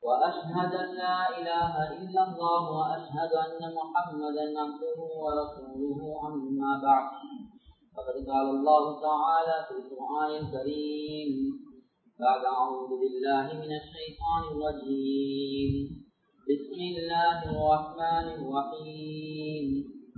وأشهد أن لا إله إلا الله وأشهد أن محمدا عبده ورسوله أما بعد فقد قال الله تعالى في القرآن الكريم بعد أعوذ بالله من الشيطان الرجيم بسم الله الرحمن الرحيم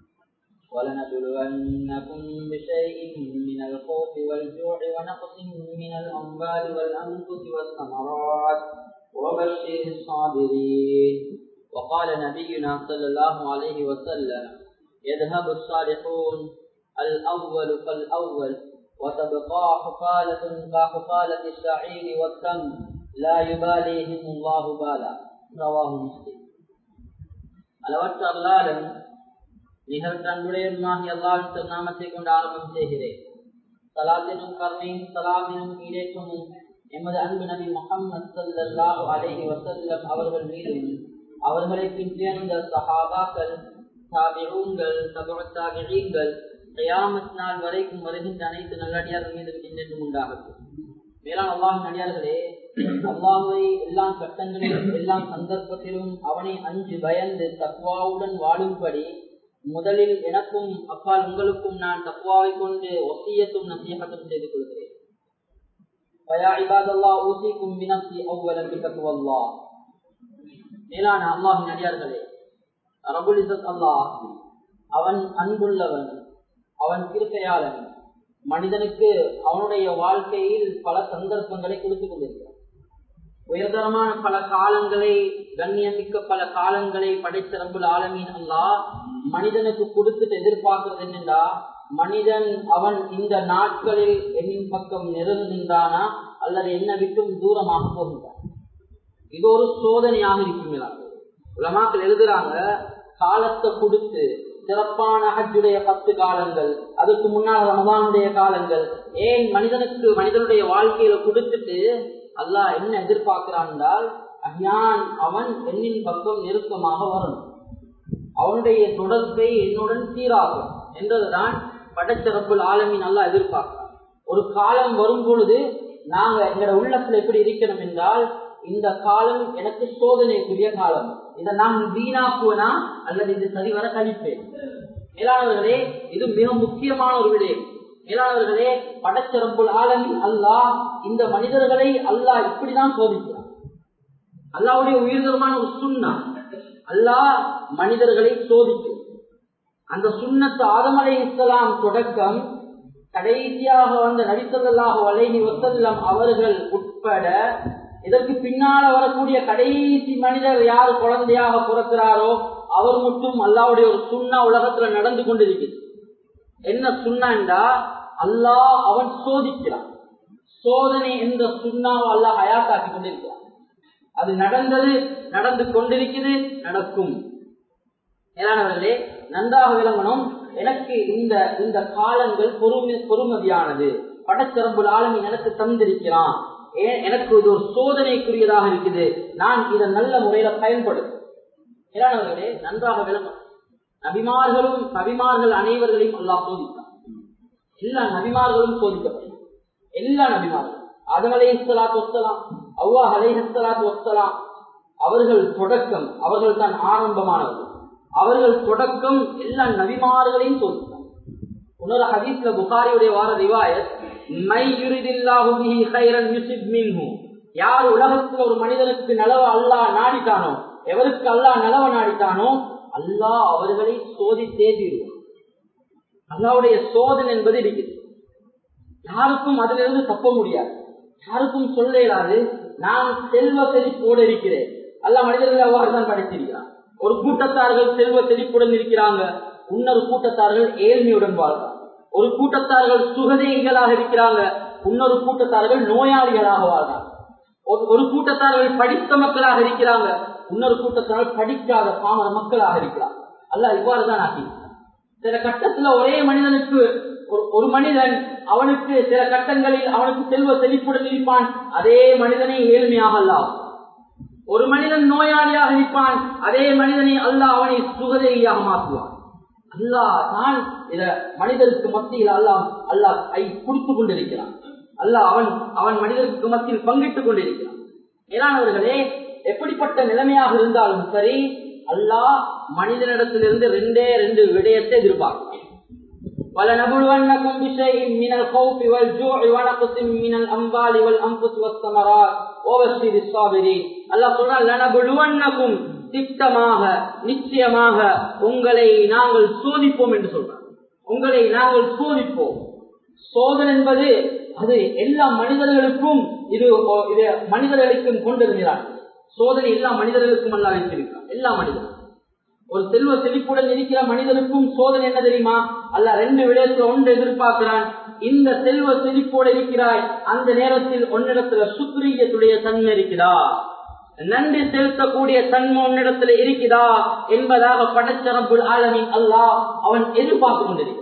ولنبلونكم بشيء من الخوف والجوع ونقص من الأموال والأنفس والثمرات وبشر الصابرين وقال نبينا صلى الله عليه وسلم يذهب الصالحون الأول فالأول وتبقى حفالة كحفالة الشعير والتمر لا يباليهم الله بالا رواه مسلم அளவற்ற அல்லாலும் நிகழ்த்தன்புடையமாகி அல்லாவின் திருநாமத்தை கொண்டு ஆரம்பம் செய்கிறேன் சலாத்தினும் கருணையும் சலாமினும் ஈடேற்றமும் எமது அன்பு நபி முகம்மது சல்லாஹு அலைஹி வசல்லம் அவர்கள் மீதும் அவர்களை பின்தேர்ந்த சஹாபாக்கள் தாபிஊங்கள் தபுத்தாபிகள் கயாமத் நாள் வரைக்கும் வருகின்ற அனைத்து நல்லடியார்கள் மீது பின்னென்றும் உண்டாகட்டும் மேலான அல்லாஹ் நடிகார்களே அல்லாஹுவை எல்லா கட்டங்களிலும் எல்லா சந்தர்ப்பத்திலும் அவனை அஞ்சு பயந்து தக்குவாவுடன் வாழும்படி முதலில் எனக்கும் அப்பால் உங்களுக்கும் நான் தக்குவாவை கொண்டு ஒசியத்தும் நசீகத்தும் செய்து கொள்கிறேன் மேலான அல்லாஹின் அடியார்களே ரபுல் அல்லாஹ் அவன் அன்புள்ளவன் அவன் கிருப்பையாளன் மனிதனுக்கு அவனுடைய வாழ்க்கையில் பல சந்தர்ப்பங்களை கொடுத்து கொண்டிருக்கிறான் உயர்தரமான பல காலங்களை கண்ணியமிக்க பல காலங்களை படைத்த ரம்புல் ஆலமீன் அல்லா மனிதனுக்கு கொடுத்துட்டு எதிர்பார்க்கிறது என்னென்றா மனிதன் அவன் இந்த நாட்களில் என்னின் பக்கம் நெருங்குகின்றானா அல்லது என்ன விட்டும் தூரமாக போகின்றான் இது ஒரு சோதனையாக இருக்குங்களா உலமாக்கள் எழுதுறாங்க காலத்தை கொடுத்து சிறப்பான ஹஜ்ஜுடைய பத்து காலங்கள் அதுக்கு முன்னால் ரமதானுடைய காலங்கள் ஏன் மனிதனுக்கு மனிதனுடைய வாழ்க்கையில கொடுத்துட்டு அல்லாஹ் என்ன எதிர்பார்க்கிறான் என்றால் அஞ்ஞான் அவன் என்னின் பக்கம் நெருக்கமாக வரணும் அவனுடைய தொடர்பை என்னுடன் சீராகும் என்றதுதான் படைச்சிறப்புள் ஆலமின் நல்லா எதிர்பார்க்கிறான் ஒரு காலம் வரும் பொழுது நாங்க எங்களோட உள்ளத்துல எப்படி இருக்கணும் என்றால் இந்த காலம் எனக்கு சோதனைக்குரிய காலம் இதை நான் வீணாக்குவனா அல்லது இது சரிவர கழிப்பேன் மேலானவர்களே இது மிக முக்கியமான ஒரு விடயம் மேலானவர்களே படச்சிறப்புள் ஆலமின் அல்லாஹ் இந்த மனிதர்களை அல்லாஹ் இப்படிதான் சோதிக்கிறான் அல்லாவுடைய உயிர்தரமான ஒரு சுண்ணா அல்லாஹ் மனிதர்களை சோதிக்கும் அந்த சுண்ணத்து ஆதமலை இஸ்லாம் தொடக்கம் கடைசியாக வந்த நடித்ததல்லாக வலைனி வசல்லம் அவர்கள் உட்பட இதற்கு பின்னால வரக்கூடிய கடைசி மனிதர் யார் குழந்தையாக பிறக்கிறாரோ அவர் மட்டும் அல்லாவுடைய ஒரு சுண்ணா உலகத்துல நடந்து கொண்டிருக்கிறது என்ன சுண்ணாண்டா அல்லாஹ் அவன் சோதிக்கிறான் சோதனை என்ற சுண்ணாவை அல்லாஹ் ஹயாத்தாக்கி கொண்டிருக்கிறான் அது நடந்தது நடந்து கொண்டிருக்கிறது நடக்கும் மேலானவர்களே நன்றாக விளங்கணும் எனக்கு இந்த இந்த காலங்கள் பொறுமை பொறுமதியானது படச்சிறம்புல் ஆளுமை எனக்கு தந்திருக்கிறான் எனக்கு இது ஒரு சோதனைக்குரியதாக இருக்குது நான் இதை நல்ல முறையில பயன்படுத்தும் மேலானவர்களே நன்றாக விளங்கும் நபிமார்களும் நபிமார்கள் அனைவர்களையும் எல்லாம் சோதித்தான் எல்லா நபிமார்களும் சோதிக்கப்படும் எல்லா நபிமார்களும் அதன் அலை இஸ்லாத்து ஒத்தலாம் அவ்வா அலை இஸ்லாத்து ஒத்தலாம் அவர்கள் தொடக்கம் அவர்கள் தான் ஆரம்பமானவர்கள் அவர்கள் தொடக்கம் எல்லா நபிமார்களையும் சோதித்தான் உணர ஹதீஸ்ல புகாரியுடைய வார ரிவாயத் யார் உலகத்தில் ஒரு மனிதனுக்கு நலவ அல்லா நாடிட்டானோ எவருக்கு அல்லா நலவ நாடிட்டானோ அல்லாஹ் அவர்களை சோதித்தே தீருவான் அல்லாவுடைய சோதனை என்பது இருக்குது யாருக்கும் அதிலிருந்து தப்ப முடியாது யாருக்கும் சொல்ல இயலாது நான் செல்வ செழிப்போடு இருக்கிறேன் அல்ல மனிதர்கள் அவ்வாறு தான் படைத்திருக்கிறான் ஒரு கூட்டத்தார்கள் செல்வ செழிப்புடன் இருக்கிறாங்க இன்னொரு கூட்டத்தார்கள் ஏழ்மையுடன் வாழ்றாங்க ஒரு கூட்டத்தார்கள் சுகதேகிகளாக இருக்கிறாங்க இன்னொரு கூட்டத்தார்கள் நோயாளிகளாக வாழ்றாங்க ஒரு கூட்டத்தார்கள் படித்த மக்களாக இருக்கிறாங்க இன்னொரு கூட்டத்தார்கள் படிக்காத பாமர மக்களாக இருக்கிறாங்க அல்ல இவ்வாறுதான் ஆகி சில கட்டத்துல ஒரே மனிதனுக்கு ஒரு மனிதன் அவனுக்கு சில கட்டங்களில் அவனுக்கு செல்வ செழிப்புடன் இருப்பான் அதே மனிதனை ஏழ்மையாக அல்லாம் ஒரு மனிதன் நோயாளியாக இருப்பான் அதே மனிதனை அல்லாஹ் அவனை சுகதேகியாக மாற்றுவான் அல்லாஹ் தான் இத மனிதருக்கு மத்தியில் அல்லாஹ் அல்லாஹ் ஐ கொடுத்து கொண்டிருக்கிறான் அல்லாஹ் அவன் அவன் மனிதருக்கு மத்தியில் பங்கிட்டுக் கொண்டிருக்கிறான் மேலானவர்களே எப்படிப்பட்ட எப்படிப்பட்ட நிலைமையாக இருந்தாலும் சரி அல்லாஹ் மனிதனிடத்திலிருந்து ரெண்டே ரெண்டு விடயத்தை எதிர்பார்க்கிறான் ولنبلونكم بشيء من الخوف والجوع ونقص من الأنبال والأنفس والثمرات وبشر الصابرين الله சொல்றான் لنبلونكم திட்டமாக நிச்சயமாக உங்களை நாங்கள் சோதிப்போம் என்று சொல்றார் உங்களை நாங்கள் சோதிப்போம் சோதனை என்பது அது எல்லா மனிதர்களுக்கும் இது இது மனிதர்களுக்கும் கொண்டிருக்கிறார் சோதனை எல்லா மனிதர்களுக்கும் அல்ல வைத்திருக்கிறார் எல்லா மனிதர்களும் ஒரு செல்வ செழிப்புடன் இருக்கிற மனிதனுக்கும் சோதனை என்ன தெரியுமா அல்ல ரெண்டு விடயத்துல ஒன்று எதிர்பார்க்கிறான் இந்த செல்வ செழிப்போடு இருக்கிறாய் அந்த நேரத்தில் ஒன்னிடத்துல சுக்ரியத்துடைய தன்மை இருக்குதா நன்றி செலுத்தக்கூடிய தன்மை உன்னிடத்துல இருக்குதா என்பதாக படைச்சரப்புள் ஆலமின் அல்லாஹ் அவன் எதிர்பார்த்து கொண்டிருக்கிறான்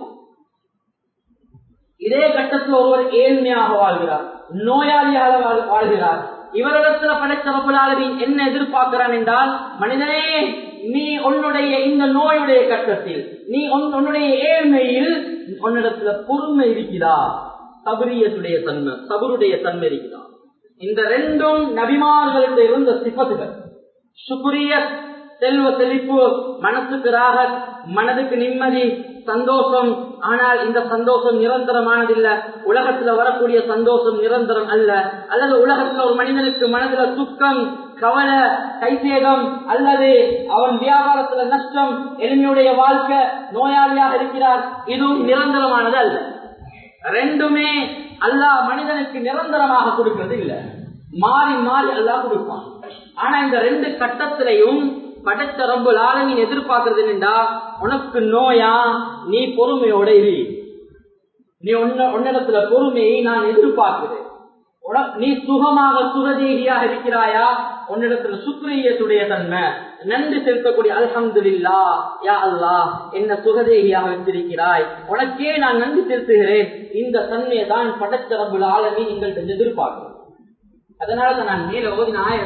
இதே கட்டத்தில் ஒருவர் ஏழ்மையாக வாழ்கிறார் நோயாளியாக வாழ்கிறார் இவரிடத்துல படைச்சரப்புள் ஆலமின் என்ன எதிர்பார்க்கிறான் என்றால் மனிதனே நீ உன்னுடைய இந்த நோயுடைய கட்டத்தில் நீ உன்னுடைய ஏழ்மையில் உன்னிடத்துல பொறுமை இருக்கிறா சபரியத்துடைய தன்மை சபருடைய தன்மை இருக்கிறா இந்த ரெண்டும் நபிமார்கள்ட்ட இருந்த சிப்பத்துகள் சுக்ரிய செல்வ செழிப்பு மனசுக்கு ராக மனதுக்கு நிம்மதி சந்தோஷம் ஆனால் இந்த சந்தோஷம் நிரந்தரமானதில்ல உலகத்துல வரக்கூடிய சந்தோஷம் நிரந்தரம் அல்ல அல்லது உலகத்துல ஒரு மனிதனுக்கு மனதுல துக்கம் கவலை கைசேதம் அல்லது அவன் வியாபாரத்துல நஷ்டம் எளிமையுடைய வாழ்க்கை நோயாளியாக இருக்கிறார் இதுவும் நிரந்தரமானது அல்ல ரெண்டுமே அல்லாஹ் மனிதனுக்கு நிரந்தரமாக கொடுக்கிறது இல்ல மாறி மாறி அல்லாஹ் கொடுப்பான் ஆனா இந்த ரெண்டு கட்டத்திலையும் படைத்த ரொம்ப ஆளுமின் எதிர்பார்க்கறது என்னண்டா உனக்கு நோயா நீ பொறுமையோட இரு நீ உன்னிடத்துல பொறுமையை நான் எதிர்பார்க்கிறேன் நீ சுகமாக சுகதேகியாக இருக்கிறாயா உன்னிடத்துல சுக்ரியத்துடைய தன்மை நன்றி செலுத்தக்கூடிய அல்ஹம்துல்லா யா அல்லா என்ன சுகதேகியாக வைத்திருக்கிறாய் உனக்கே நான் நன்றி செலுத்துகிறேன் இந்த தன்மையை தான் படைச்சரம்புல ஆளுமே எங்கள்கிட்ட எதிர்பார்க்கிறேன் அதனால நான் மேல ஓதினாய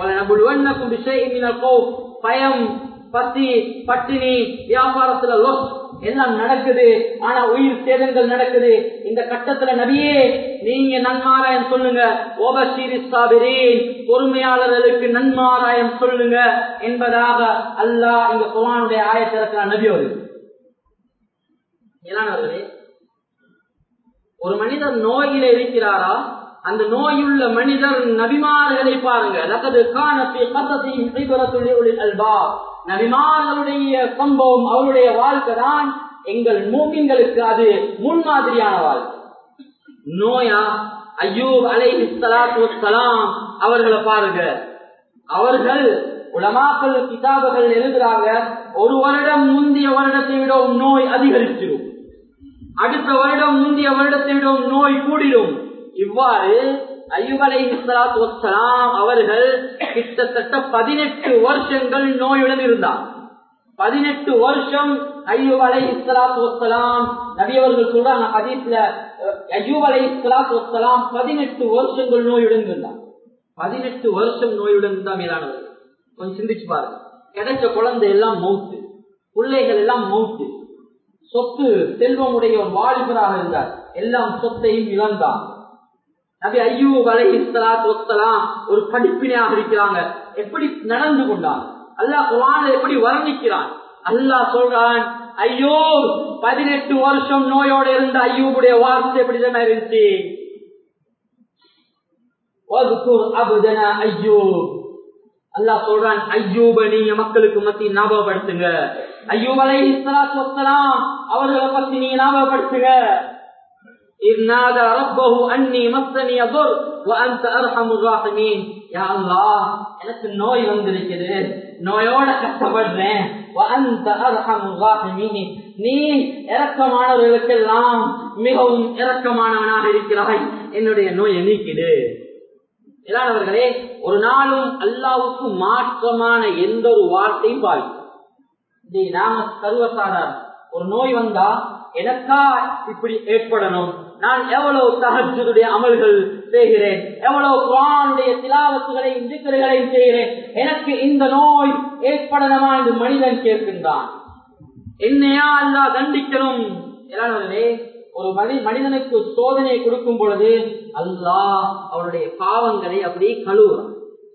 பயம் பசி பட்டினி வியாபாரத்துல லொஸ் எல்லாம் நடக்குது ஆனா உயிர் சேதங்கள் நடக்குது இந்த கட்டத்துல நபியே நீங்க நன்மாராயம் சொல்லுங்க ஓபசீரிஸ்தாபிரேன் பொறுமையாளர்களுக்கு நன்மாராயம் சொல்லுங்க என்பதாக அல்லாஹ் இந்த குரானுடைய ஆயத்திறக்கிறார் நபி ஒரு ஒரு மனிதர் நோயில இருக்கிறாரா அந்த நோயுள்ள மனிதர் நபிமார்களை பாருங்க நபிமார்களுடைய சம்பவம் அவருடைய வாழ்க்கை தான் எங்கள் மூமிங்களுக்கு அது முன்மாதிரியான வாழ்க்கை நோயா ஐயூப் அலை சலாத்து அவர்களை பாருங்க அவர்கள் உலமாக்கள் கிதாபுகள் எழுதுறாங்க ஒரு வருடம் முந்தைய வருடத்தை விட நோய் அதிகரிச்சிடும் அடுத்த வருடம் முந்தைய வருடத்தை விட நோய் கூடிடும் இவ்வாறு ஐயூப் அலை வசலாம் அவர்கள் கிட்டத்தட்ட பதினெட்டு வருஷங்கள் நோயுடன் இருந்தார் பதினெட்டு வருஷம் ஐயூப் அலை இஸ்லாத்து வசலாம் நபியவர்கள் சொல்றாங்க ஹதீஸ்ல ஐயூப் அலை இஸ்லாத்து வசலாம் பதினெட்டு வருஷங்கள் நோயுடன் இருந்தார் பதினெட்டு வருஷம் நோயுடன் இருந்தா மேலானவர்கள் கொஞ்சம் சிந்திச்சு பாருங்க கிடைச்ச குழந்தை எல்லாம் மவுத்து பிள்ளைகள் எல்லாம் மவுத்து சொத்து செல்வம் உடைய ஒரு வாலிபராக இருந்தார் எல்லாம் சொத்தையும் இழந்தார் நபி ஐயூப் அலை இஸ்லாத்து வசலாம் ஒரு படிப்பினையாக இருக்கிறாங்க எப்படி நடந்து கொண்டார் அல்லாஹ் குரான எப்படி வர்ணிக்கிறான் அல்லாஹ் சொல்றான் ஐயோ பதினெட்டு வருஷம் நோயோட இருந்த ஐயூபுடைய வார்த்தை எப்படிதான் இருந்துச்சு அல்லாஹ் சொல்றான் ஐயூப நீங்க மக்களுக்கு மத்தி ஞாபகப்படுத்துங்க ஐயூப் அலை இஸ்லாத்து வசலாம் அவர்களை பத்தி நீங்க ஞாபகப்படுத்துங்க إذ نادى ربه أني مسني ضر وأنت أرحم الراحمين يا الله எனக்கு நோய் வந்திருக்குது நோயோட கஷ்டப்படுறேன் وأنت أرحم الراحمين நீ இரக்கமானவர்களுக்கெல்லாம் மிகவும் இரக்கமானவனாக இருக்கிறாய் என்னுடைய நோயை நீக்கிடு இல்லாதவர்களே ஒரு நாளும் அல்லாவுக்கு மாற்றமான எந்த ஒரு வார்த்தையும் பாதிக்கும் நாம சர்வசாதாரணம் ஒரு நோய் வந்தா எனக்கா இப்படி ஏற்படணும் நான் எவ்வளவு தகஜுடைய அமல்கள் செய்கிறேன் எவ்வளவு குரானுடைய திலாவத்துகளையும் திக்கர்களையும் செய்கிறேன் எனக்கு இந்த நோய் ஏற்படணுமா என்று மனிதன் கேட்கின்றான் என்னையா அல்லா தண்டிக்கணும் இல்லாதவர்களே ஒரு மனி மனிதனுக்கு சோதனையை கொடுக்கும் பொழுது அல்லாஹ் அவருடைய பாவங்களை அப்படியே கழுவுறான்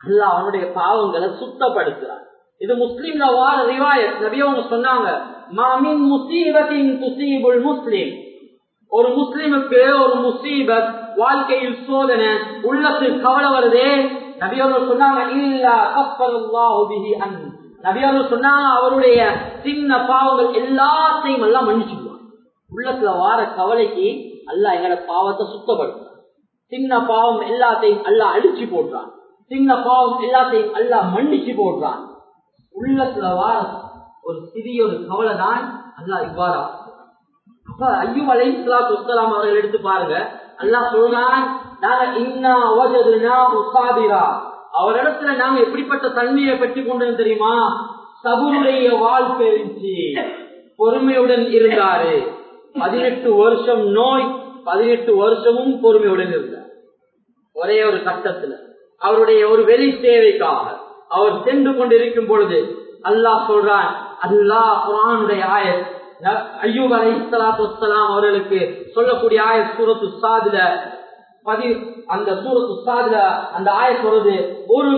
அல்லாஹ் அவனுடைய பாவங்களை சுத்தப்படுத்துறான் இது முஸ்லீம்ல வார ரிவாயத் நபி அவங்க சொன்னாங்க மாமின் முசீபத்தின் துசீபுல் முஸ்லிம் ஒரு முஸ்லிமுக்கு ஒரு முசீபத் வாழ்க்கையில் சோதனை உள்ளத்தில் கவலை வருதே நபியவர்கள் சொன்னாங்க இல்ல கப்பல்லாஹு பிஹி அன் நபியவர்கள் சொன்னாங்க அவருடைய சின்ன பாவங்கள் எல்லாத்தையும் எல்லாம் மன்னிச்சுடுவான் உள்ளத்துல வார கவலைக்கு அல்லாஹ் எங்களோட பாவத்தை சுத்தப்படுத்தும் சின்ன பாவம் எல்லாத்தையும் அல்லாஹ் அழிச்சு போடுறான் சின்ன பாவம் எல்லாத்தையும் அல்லாஹ் மன்னிச்சு போடுறான் உள்ளத்துல வார ஒரு சிறிய ஒரு கவலை தான் அல்லாஹ் இவ்வாறா அப்ப ஐயூப் அலை வஸ்லாம் அவர்கள் எடுத்து பாருங்க அல்லாஹ் சொல்றான் நாங்க இன்னா வஜதுனாஹு சாபிரா அவரிடத்துல நாங்க எப்படிப்பட்ட தன்மையை பெற்றுக் கொண்டோம் தெரியுமா சபுருடைய வாழ்க்கை இருந்துச்சு பொறுமையுடன் இருந்தாரு பதினெட்டு வருஷம் நோய் பதினெட்டு வருஷமும் பொறுமையுடன் இருந்தார் ஒரே ஒரு கட்டத்துல அவருடைய ஒரு வெளி சேவைக்காக அவர் சென்று கொண்டிருக்கும் பொழுது அல்லாஹ் சொல்றான் அல்லாஹ் குரானுடைய ஆயத் ஐயூப் அலை இஸ்லாத்து வலாம் அவர்களுக்கு சொல்லக்கூடிய ஆயத் சூரத்து சாதுல பதி அந்த சூரத்து சாதுல அந்த ஆயத் சொல்றது ஒரு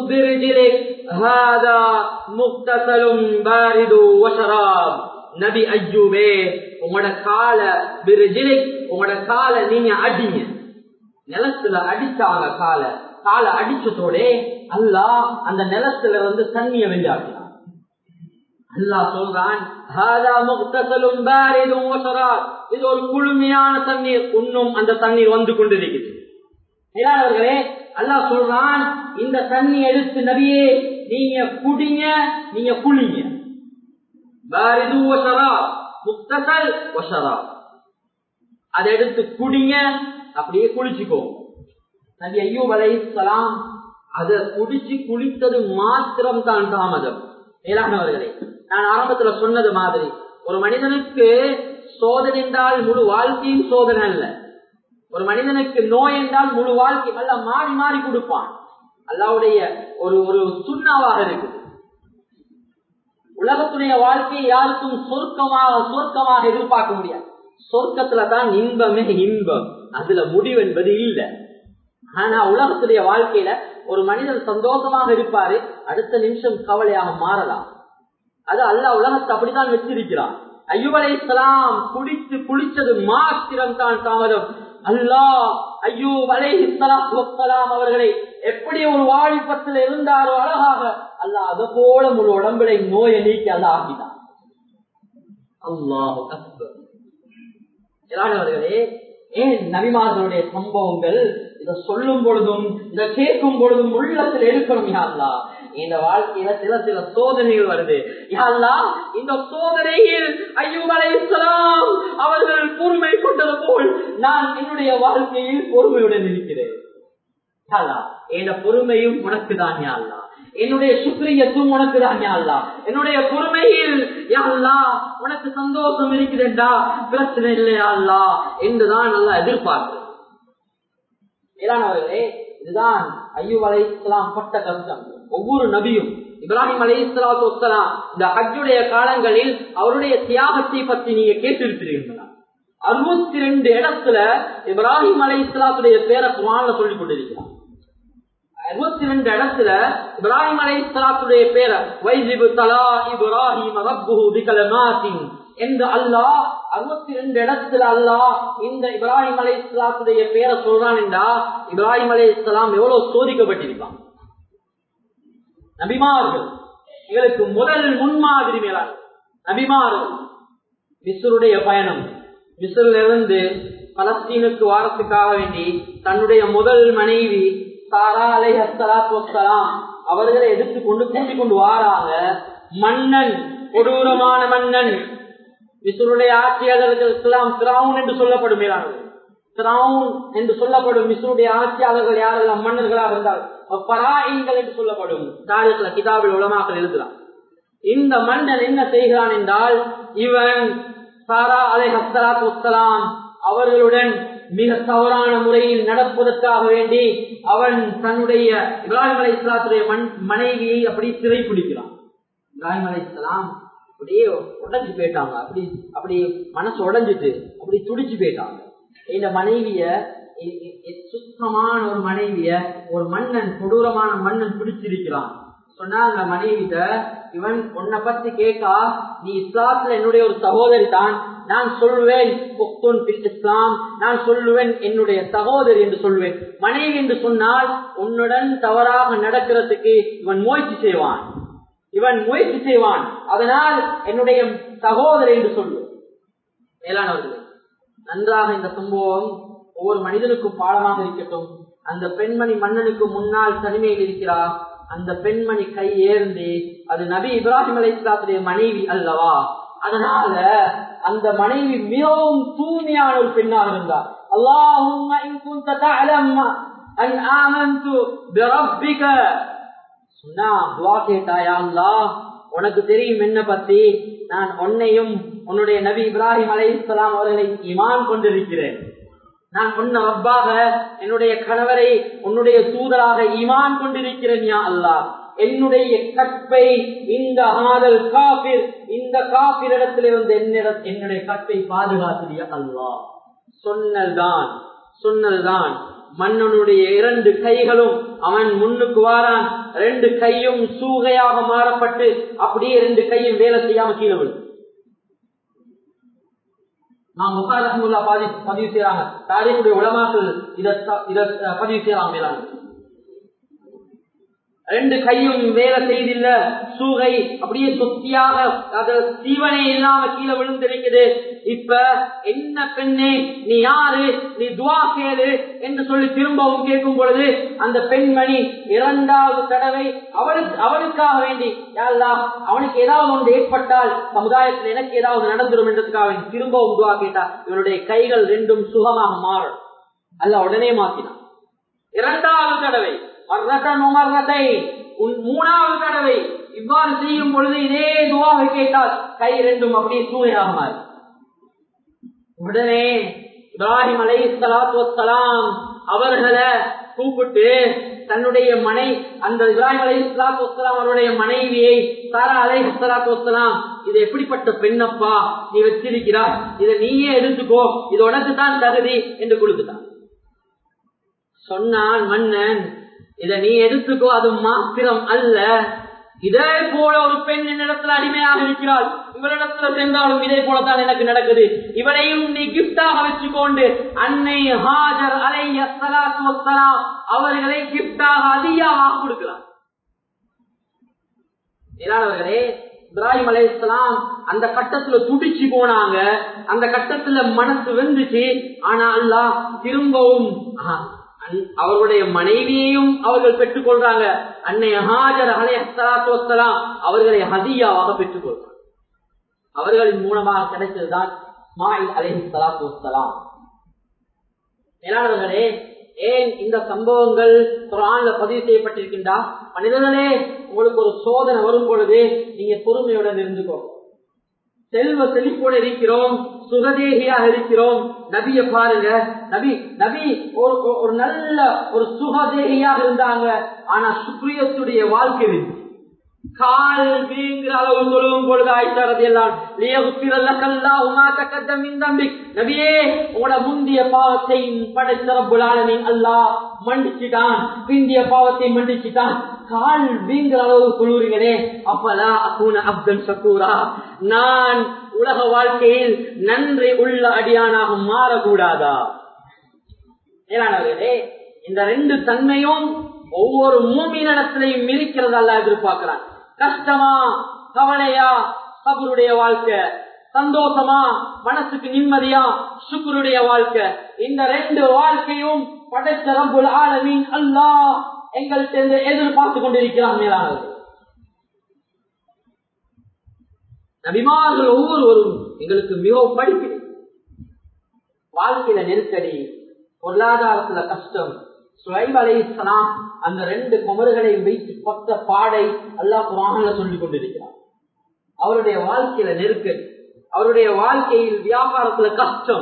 முக்தசலும் பாரிது வஷராப் நபி ஐயூபே உங்களோட கால பிரிஜிலை உங்களோட கால நீங்க அடிங்க நிலத்துல அடிச்சாங்க கால கால அடிச்சதோட அல்லாஹ் அந்த நிலத்துல வந்து தண்ணிய வெளியாக்கினான் அல்லாஹ் சொல்றான் இது ஒரு குளுமையான தண்ணீர் இன்னும் அந்த தண்ணீர் வந்து கொண்டிருக்குது அவர்களே அல்லாஹ் சொல்றான் இந்த தண்ணி எடுத்து நபியே நீங்க குடிங்க நீங்க குளிங்க முக்தசல் அதை எடுத்து குடிங்க அப்படியே குளிச்சுக்கோ நபி ஐயூப் அலைசலாம் அதை குடிச்சு குளித்தது மாத்திரம் தான் தாமதம் மேலானவர்களே நான் ஆரம்பத்துல சொன்னது மாதிரி ஒரு மனிதனுக்கு சோதனை என்றால் முழு வாழ்க்கையும் சோதனை அல்ல ஒரு மனிதனுக்கு நோய் என்றால் முழு வாழ்க்கை அல்ல மாறி மாறி கொடுப்பான் அல்லாவுடைய ஒரு ஒரு சுண்ணாவாக இருக்குது உலகத்துடைய வாழ்க்கையை யாருக்கும் சொர்க்கமாக சொர்க்கமாக எதிர்பார்க்க முடியாது சொர்க்கத்துல தான் இன்பமே இன்பம் அதுல முடிவு என்பது இல்லை ஆனா உலகத்துடைய வாழ்க்கையில ஒரு மனிதன் சந்தோஷமாக இருப்பாரு அடுத்த நிமிஷம் கவலையாக மாறலாம் அது அல்ல உலகத்தை அப்படித்தான் வச்சிருக்கிறான் ஐயூப் இஸ்லாம் குடித்து குளிச்சது மாத்திரம் தான் தாமதம் அல்லாஹ் ஐயூப் அலை இஸ்லாம் அவர்களை எப்படி ஒரு வாழிப்பத்தில் இருந்தாரோ அழகாக அல்ல அதை போல முழு உடம்புல நோயை நீக்கி அல்ல ஆகினான் அல்லாஹ் அவர்களே ஏன் நபிமார்களுடைய சம்பவங்கள் இதை சொல்லும் பொழுதும் இதை கேட்கும் பொழுதும் உள்ளத்தில் எடுக்கணும் யாருலா இந்த வாழ்க்கையில சில சில சோதனைகள் வருது யாருலா இந்த சோதனையில் ஐயூப் அலைசலாம் அவர்கள் பொறுமை கொண்டது போல் நான் என்னுடைய வாழ்க்கையில் பொறுமையுடன் இருக்கிறேன் என் பொறுமையும் உனக்கு தான் யாருலா என்னுடைய சுக்ரியத்தும் உனக்கு தான் யாழ்லா என்னுடைய பொறுமையில் யாழ்லா உனக்கு சந்தோஷம் இருக்குதுண்டா பிரச்சனை இல்லையாள்லா என்றுதான் நல்லா எதிர்பார்க்கிறேன் மேலானவர்களே இதுதான் ஐயூப் அலை இஸ்லாம் பட்ட கஷ்டம் ஒவ்வொரு நபியும் இப்ராஹிம் அலை இஸ்லாத்து வலாம் இந்த ஹஜ்ஜுடைய காலங்களில் அவருடைய தியாகத்தை பற்றி நீங்க கேட்டிருக்கிறீர்களா அறுபத்தி ரெண்டு இடத்துல இப்ராஹிம் அலை இஸ்லாத்துடைய பேரை குரான்ல சொல்லிக் கொண்டிருக்கிறார் அறுபத்தி ரெண்டு இடத்துல இப்ராஹிம் அலை இஸ்லாத்துடைய பேரை வைஜிபு தலா இப்ராஹிம் ரப்புஹு பிகலமாத்தின் என்று அல்லாஹ் அறுபத்தி ரெண்டு இடத்துல அல்லாஹ் இந்த இப்ராஹிம் அலை இஸ்லாத்துடைய பேரை சொல்றான் என்றா இப்ராஹிம் அலை இஸ்லாம் எவ்வளவு சோதிக்கப்பட்டிருப்பான் நபிமார்கள் எங்களுக்கு முதல் முன்மாதிரி மேலான நபிமார்கள் மிஸ்ருடைய பயணம் மிஸ்ரில் இருந்து பலஸ்தீனுக்கு வாரத்துக்காக வேண்டி தன்னுடைய முதல் மனைவி சாரா அலை ஹஸ்தலாத்துலாம் அவர்களை எதிர்த்து கொண்டு கூட்டிக் கொண்டு வாராங்க மன்னன் கொடூரமான மன்னன் மிஸ்ருடைய ஆட்சியாளர்களுக்கெல்லாம் திராவுன் என்று சொல்லப்படும் மேலானது திராவுன் என்று சொல்லப்படும் மிஸ்ருடைய ஆட்சியாளர்கள் யாரெல்லாம் மன்னர்களாக இருந்தால் பராயின்கள் என்று சொல்லப்படும் தாரிகள கிதாபில் உலமாக்கள் எழுதுகிறான் இந்த மன்னன் என்ன செய்கிறான் என்றால் இவன் சாரா அலை ஹஸ்தலாத் வஸ்லாம் அவர்களுடன் மிக தவறான முறையில் நடப்பதற்காக வேண்டி அவன் தன்னுடைய இப்ராஹிம் அலை இஸ்லாத்துடைய மனைவியை அப்படி சிறை பிடிக்கிறான் இப்ராஹிம் அலை இஸ்லாம் அப்படியே உடஞ்சு போயிட்டாங்க அப்படி அப்படி மனசு உடஞ்சிட்டு அப்படி துடிச்சு போயிட்டாங்க இந்த மனைவிய சுத்தமான ஒரு மனைவிய ஒரு மன்னன் கொடூரமான மன்னன் பிடிச்சிருக்கிறான் சொன்னாங்க மனைவிட்ட இவன் உன்னை பத்தி கேட்கா நீ இஸ்லாத்துல என்னுடைய ஒரு சகோதரி தான் நான் சொல்வேன் இஸ்லாம் நான் சொல்லுவேன் என்னுடைய சகோதரி என்று சொல்வேன் மனைவி என்று சொன்னால் உன்னுடன் தவறாக நடக்கிறதுக்கு இவன் முயற்சி செய்வான் இவன் முயற்சி செய்வான் அதனால் என்னுடைய சகோதரி என்று சொல்லு மேலானவர்களே நன்றாக இந்த சம்பவம் ஒவ்வொரு மனிதனுக்கும் பாடமாக இருக்கட்டும் அந்த பெண்மணி மன்னனுக்கு முன்னால் தனிமையில் இருக்கிறார் அந்த பெண்மணி கை ஏந்தி அது நபி இப்ராஹிம் அலை இஸ்லாத்துடைய மனைவி அல்லவா அதனால அந்த மனைவி மிகவும் தூய்மையான ஒரு பெண்ணாக இருந்தார் அல்லாஹ் உனக்கு தெரியும் என்ன பத்தி நான் உன்னையும் உன்னுடைய நபி இப்ராஹிம் அலை இஸ்லாம் அவர்களை இமான் கொண்டிருக்கிறேன் நான் உன்ன ரப்பாக என்னுடைய கணவரை உன்னுடைய தூதராக ஈமான் கொண்டிருக்கிறேன் யா அல்லாஹ் என்னுடைய கற்பை இந்த ஆதல் காபிர் இந்த காபிர் இடத்திலே வந்து என்னிடம் என்னுடைய கற்பை பாதுகாத்திரியா அல்லாஹ் சொன்னதுதான் சொன்னதுதான் மன்னனுடைய இரண்டு கைகளும் அவன் முன்னுக்கு வாரான் ரெண்டு கையும் சூகையாக மாறப்பட்டு அப்படியே ரெண்டு கையும் வேலை செய்யாம கீழே விடும் நாம் முகார் ரஹமுல்லா பதிவு பதிவு செய்யறாங்க தாரீக்குடைய உலமாக்கள் இதை இதை பதிவு செய்யலாம் மேலாங்க ரெண்டு கையும் வேலை செய்தில்ல சூகை அப்படியே சொத்தியாக அது சீவனே இல்லாம கீழே விழுந்திருக்குது இப்ப என்ன பெண்ணே நீ யாரு நீ துவா கேளு என்று சொல்லி திரும்பவும் கேட்கும் பொழுது அந்த பெண்மணி இரண்டாவது தடவை அவளுக்கு அவனுக்காக வேண்டி யாருலா அவனுக்கு ஏதாவது ஒன்று ஏற்பட்டால் சமுதாயத்தில் எனக்கு ஏதாவது நடந்துடும் என்றதுக்காக வேண்டி திரும்பவும் துவா கேட்டா இவனுடைய கைகள் ரெண்டும் சுகமாக மாறும் அல்ல உடனே மாத்தினான் இரண்டாவது தடவை மரணத்தை மூணாவது தடவை இவ்வாறு செய்யும் பொழுது இதே துவாவை கேட்டால் கை ரெண்டும் அப்படியே சூழ்நிலாக மாறி உடனே இப்ராஹிம் அலை சலாத்து வலாம் அவர்களை கூப்பிட்டு தன்னுடைய மனை அந்த இப்ராஹிம் அலை சலாத்து வலாம் அவருடைய மனைவியை சாரா அலை சலாத்து வலாம் இது எப்படிப்பட்ட பெண்ணப்பா நீ வச்சிருக்கிறாய் இதை நீயே எடுத்துக்கோ இது உனக்கு தான் தகுதி என்று கொடுத்துட்டான் சொன்னான் மன்னன் இத நீ எடுத்துக்கோ அது மாத்திரம் அல்ல இதே போல ஒரு பெண் என்னிடத்துல அடிமையாக இருக்கிறாள் இவரிடத்துல சென்றாலும் இதே போலதான் எனக்கு நடக்குது இவரையும் நீ கிப்டாக வச்சுக்கொண்டு அன்னை ஹாஜர் அலைய அவர்களை கிப்டாக அதிகமாக கொடுக்கிறார் ஏனானவர்களே இப்ராஹிம் அலை இஸ்லாம் அந்த கட்டத்துல துடிச்சு போனாங்க அந்த கட்டத்துல மனசு வெந்துச்சு ஆனா அல்லா திரும்பவும் அவர்களுடைய மனைவியையும் அவர்கள் பெற்றுக் கொள்றாங்க அன்னை ஹாஜர் அலையலாத்து வசலாம் அவர்களை ஹதியாவாக பெற்றுக் கொள்றாங்க அவர்களின் மூலமாக கிடைத்ததுதான் ஸ்மாயில் அலைஹி சலாத்து வசலாம் மேலானவர்களே ஏன் இந்த சம்பவங்கள் குரான்ல பதிவு செய்யப்பட்டிருக்கின்றா மனிதர்களே உங்களுக்கு ஒரு சோதனை வரும் பொழுது நீங்க பொறுமையுடன் இருந்துக்கோ செல்வ செழிப்போடு இருக்கிறோம் சுகதேகியாக இருக்கிறோம் நபிய பாருங்க நபி நபி ஒரு ஒரு நல்ல ஒரு சுகதேகியாக இருந்தாங்க ஆனா சுக்ரியத்துடைய வாழ்க்கை இருந்துச்சு கால் வீங்குற அளவு சொல்லும் பொழுது ஆயிட்டாரது எல்லாம் நபியே உங்களோட முந்திய பாவத்தை படைத்தரப்புலாளனின் அல்லா மன்னிச்சுட்டான் பிந்திய பாவத்தை மன்னிச்சுட்டான் கால் வீங்குற அளவு சொல்லுறீங்களே அப்பலா அக்கூன அப்தன் சக்கூரா நான் உலக வாழ்க்கையில் நன்றி உள்ள அடியானாக மாறக்கூடாதா மேலானவர்களே இந்த ரெண்டு தன்மையும் ஒவ்வொரு மூமியினிடத்திலையும் இருக்கிறதல்ல எதிர்பார்க்கிறான் கஷ்டமா கவலையா கபருடைய வாழ்க்கை சந்தோஷமா மனசுக்கு நிம்மதியா சுக்குருடைய வாழ்க்கை இந்த ரெண்டு வாழ்க்கையும் படைத்த ரப்புல் ஆலமீன் அல்லாஹ் எங்கள்கிட்ட எதிர்பார்த்து கொண்டிருக்கிறான் மேலானது நபிமார்கள் ஒவ்வொருவரும் எங்களுக்கு மிகவும் படிக்கிறேன் வாழ்க்கையில நெருக்கடி பொருளாதாரத்துல கஷ்டம் சுவைப் அலைசலாம் அந்த ரெண்டு குமர்களையும் வைத்து பத்த பாடை அல்லாஹ் குரான்ல சொல்லிக் கொண்டிருக்கிறார் அவருடைய வாழ்க்கையில நெருக்கடி அவருடைய வாழ்க்கையில் வியாபாரத்துல கஷ்டம்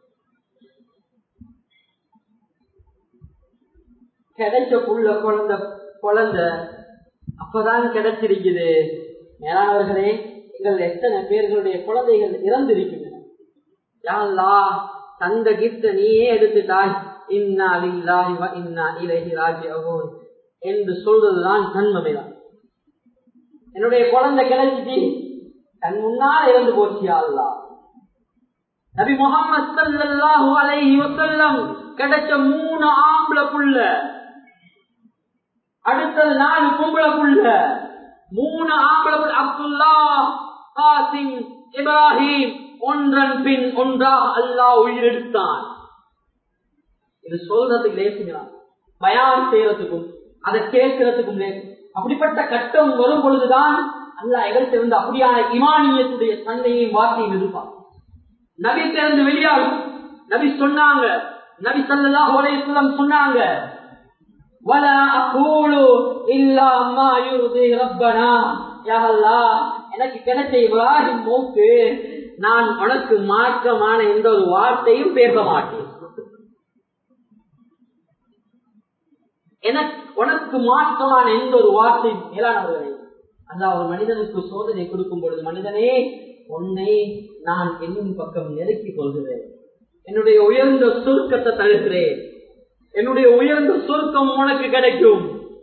கிடைச்ச புள்ள குழந்தை குழந்தை அப்பதான் கிடைச்சிருக்குது மேலானவர்களே எங்கள் எத்தனை பேர்களுடைய குழந்தைகள் இறந்திருக்கின்றன யாழ்லா தந்த கிஃப்ட நீயே எடுத்துட்டாய் இன்னா லில்லாஹி வ இன்னா இலைஹி ராஜிஊன் என்று சொல்றதுதான் நன்மைதான் என்னுடைய குழந்தை கிடைச்சிட்டு தன் முன்னால் இறந்து போச்சியா அல்லாஹ் நபி முகமது சல்லல்லாஹு அலைஹி வஸல்லம் கிடைச்ச மூணு ஆம்பளை புள்ள அடுத்தது நாலு பொம்பளை புள்ள மூணு ஆம்பளை புள்ள அப்துல்லா காசிம் இப்ராஹிம் ஒன்றன் பின் ஒன்றாக அல்லாஹ் உயிரெடுத்தான் இது சொல்றதுக்கு லேசுங்கிறான் பயான் செய்யறதுக்கும் அதை கேட்கறதுக்கும் லேசு அப்படிப்பட்ட கட்டம் வரும் பொழுதுதான் அல்லாஹ் எகழ்த்திருந்த அப்படியான இமானியத்துடைய தன்மையும் வார்த்தையும் இருப்பான் நபி திறந்து வெளியாகும் நபி சொன்னாங்க நபி சல்லாஹ் உலகம் சொன்னாங்க ولا أقول إلا ما يرضي ربنا يا الله எனக்கு கிடைச்ச இப்ராஹிம் மூக்கு நான் உனக்கு மாற்றமான எந்த ஒரு வார்த்தையும் பேச மாட்டேன் எனக்கு உனக்கு மாற்றமான எந்த ஒரு வார்த்தையும் மேலானவர்களே அந்த ஒரு மனிதனுக்கு சோதனை கொடுக்கும் பொழுது மனிதனே உன்னை நான் என்னும் பக்கம் நெருக்கிக் கொள்கிறேன் என்னுடைய உயர்ந்த சுருக்கத்தை தழுகிறேன் என்னுடைய உயர்ந்த சுருக்கம் உனக்கு கிடைக்கும்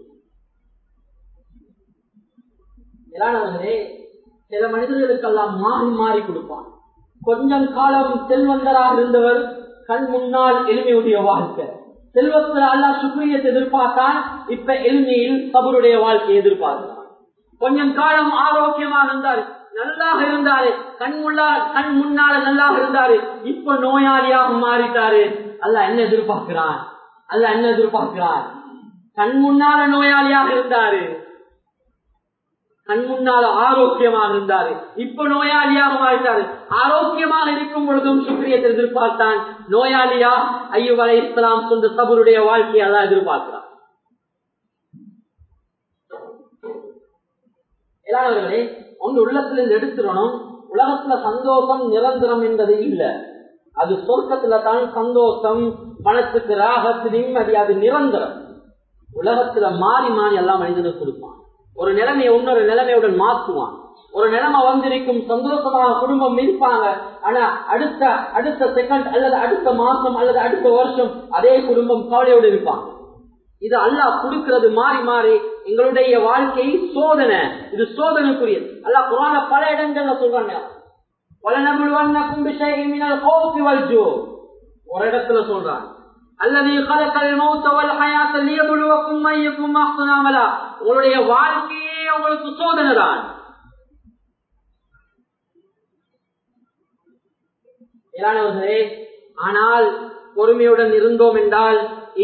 மேலானவர்களே சில மனிதர்களுக்கெல்லாம் மாறி மாறி கொடுப்பான் கொஞ்சம் காலம் செல்வந்தராக இருந்தவர் கண் முன்னால் எளிமையுடைய வாழ்க்கை செல்வத்தில் அல்லா சுக்ரியத்தை எதிர்பார்த்தான் இப்ப எளிமையில் சபருடைய வாழ்க்கையை எதிர்பார்க்கிறான் கொஞ்சம் காலம் ஆரோக்கியமாக இருந்தார் நல்லாக இருந்தாரு கண் முன்னா கண் முன்னால நல்லாக இருந்தாரு இப்ப நோயாளியாக மாறிட்டாரு அல்ல என்ன எதிர்பார்க்கிறான் அல்ல என்ன எதிர்பார்க்கிறான் கண் முன்னால நோயாளியாக இருந்தாரு கண் முன்னால ஆரோக்கியமாக இருந்தாரு இப்ப நோயாளியாக மாறிட்டாரு ஆரோக்கியமாக இருக்கும் பொழுதும் சுக்ரியத்தை எதிர்பார்த்தான் நோயாளியா ஐயோ அலை இஸ்லாம் சொந்த சபருடைய வாழ்க்கையை அதான் எதிர்பார்க்கிறான் எல்லாரவர்களே ஒன்று உள்ளத்திலிருந்து எடுத்துடணும் உலகத்துல சந்தோஷம் நிரந்தரம் என்பது இல்ல அது சொர்க்கத்துல தான் சந்தோஷம் மனசுக்கு ராகத்து நிம்மதி அது நிரந்தரம் உலகத்துல மாறி மாறி எல்லாம் மனிதனுக்கு கொடுப்பான் ஒரு நிலைமையை இன்னொரு நிலைமையுடன் மாற்றுவான் ஒரு நிலைமை வந்திருக்கும் சந்தோஷமாக குடும்பம் இருப்பாங்க ஆனா அடுத்த அடுத்த செகண்ட் அல்லது அடுத்த மாசம் அல்லது அடுத்த வருஷம் அதே குடும்பம் கவலையோடு இருப்பாங்க இது அல்லாஹ் கொடுக்கிறது மாறி மாறி எங்களுடைய வாழ்க்கை சோதனை இது சோதனைக்குரியது அல்லாஹ் குரான பல இடங்கள்ல சொல்றாங்க ஒரு இடத்துல சொல்றான் அல்லது உங்களுடைய வாழ்க்கையே உங்களுக்கு சோதனை தான் ஆனால் பொறுமையுடன் இருந்தோம் என்றால்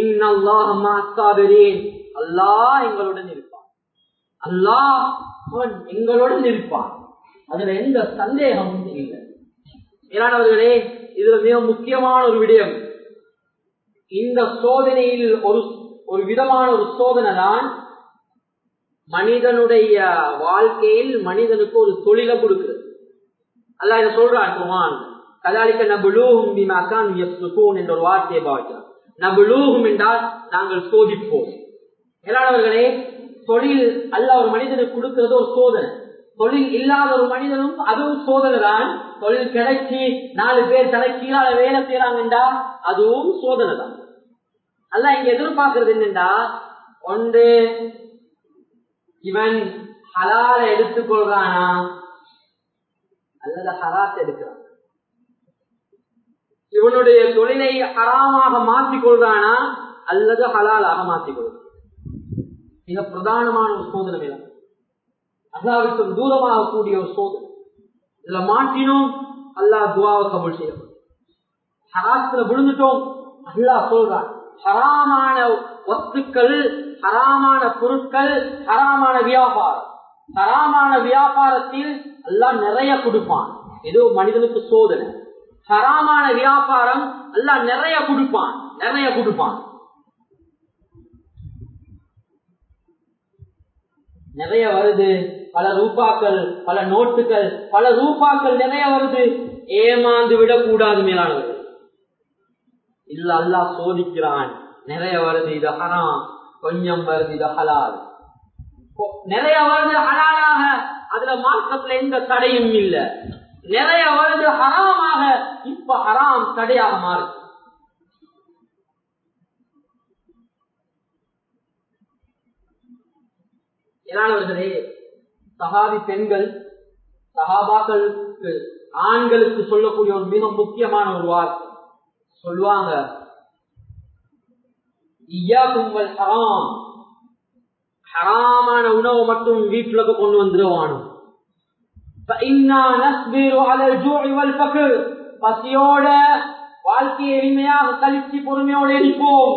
அல்லாஹ் எங்களுடன் இருப்பான் அல்லாஹ் அவன் எங்களுடன் இருப்பான் அதுல எந்த சந்தேகமும் இல்லை ஏனானவர்களே இதுல மிக முக்கியமான ஒரு விடயம் இந்த சோதனையில் ஒரு ஒரு விதமான ஒரு சோதனை தான் மனிதனுடைய வாழ்க்கையில் மனிதனுக்கு ஒரு தொழிலை கொடுக்குறது அல்ல இதை சொல்றான் குமான் கதாலிக்க நபுலூஹும் பிமாக்கான் யஸ்லுகூன் என்ற ஒரு வார்த்தையை பாவிக்கிறான் நபுலூஹும் என்றால் நாங்கள் சோதிப்போம் மேலானவர்களே தொழில் அல்ல ஒரு மனிதனுக்கு கொடுக்கிறது ஒரு சோதனை தொழில் இல்லாத ஒரு மனிதனும் அதுவும் சோதனை தான் தொழில் கிடைச்சி நாலு பேர் தலை கீழால வேலை செய்யறாங்கண்டா அதுவும் சோதனை தான் அல்ல இங்க எதிர்பார்க்கறது என்னண்டா ஒன்று இவன் ஹலால எடுத்துக்கொள்றானா அல்லது ஹராத்தை எடுக்கிறான் இவனுடைய தொழிலை ஹராமாக மாற்றிக் கொள்றானா அல்லது ஹலாலாக மாற்றிக் கொள்றான் மிக பிரதானமான ஒரு சோதனை தான் அல்லாவிற்கும் தூரமாக கூடிய ஒரு சோதனை இதுல மாட்டினோம் அல்லாஹ் துவாவை கபுல் செய்யணும் ஹராத்துல விழுந்துட்டோம் அல்லாஹ் சொல்றான் ஹராமான வஸ்துக்கள் ஹராமான பொருட்கள் ஹராமான வியாபாரம் ஹராமான வியாபாரத்தில் எல்லாம் நிறைய கொடுப்பான் ஏதோ மனிதனுக்கு சோதனை ஹராமான வியாபாரம் எல்லாம் நிறைய கொடுப்பான் நிறைய கொடுப்பான் நிறைய வருது பல ரூபாக்கள் பல நோட்டுகள் பல ரூபாக்கள் நிறைய வருது ஏமாந்து விடக்கூடாது மேலானவர்கள் இல்ல அல்லா சோதிக்கிறான் நிறைய வருது இது ஹராம் கொஞ்சம் வருது இது ஹலால் நிறைய வருது ஹலாலாக அதுல மாற்றத்துல எந்த தடையும் இல்ல நிறைய வருது ஹராமாக இப்ப ஹராம் தடையாக மாறுது மேலானவர்களே சஹாபி பெண்கள் சஹாபாக்களுக்கு ஆண்களுக்கு சொல்லக்கூடிய ஒரு மிக முக்கியமான ஒரு வார்த்தை சொல்லுவாங்க ஐயாக்குங்கள் ஹராம் ஹராமான உணவை மட்டும் வீட்டுல கொண்டு வந்துடுவானோ பசியோட வாழ்க்கையை எளிமையாக கழிச்சு பொறுமையோடு இருப்போம்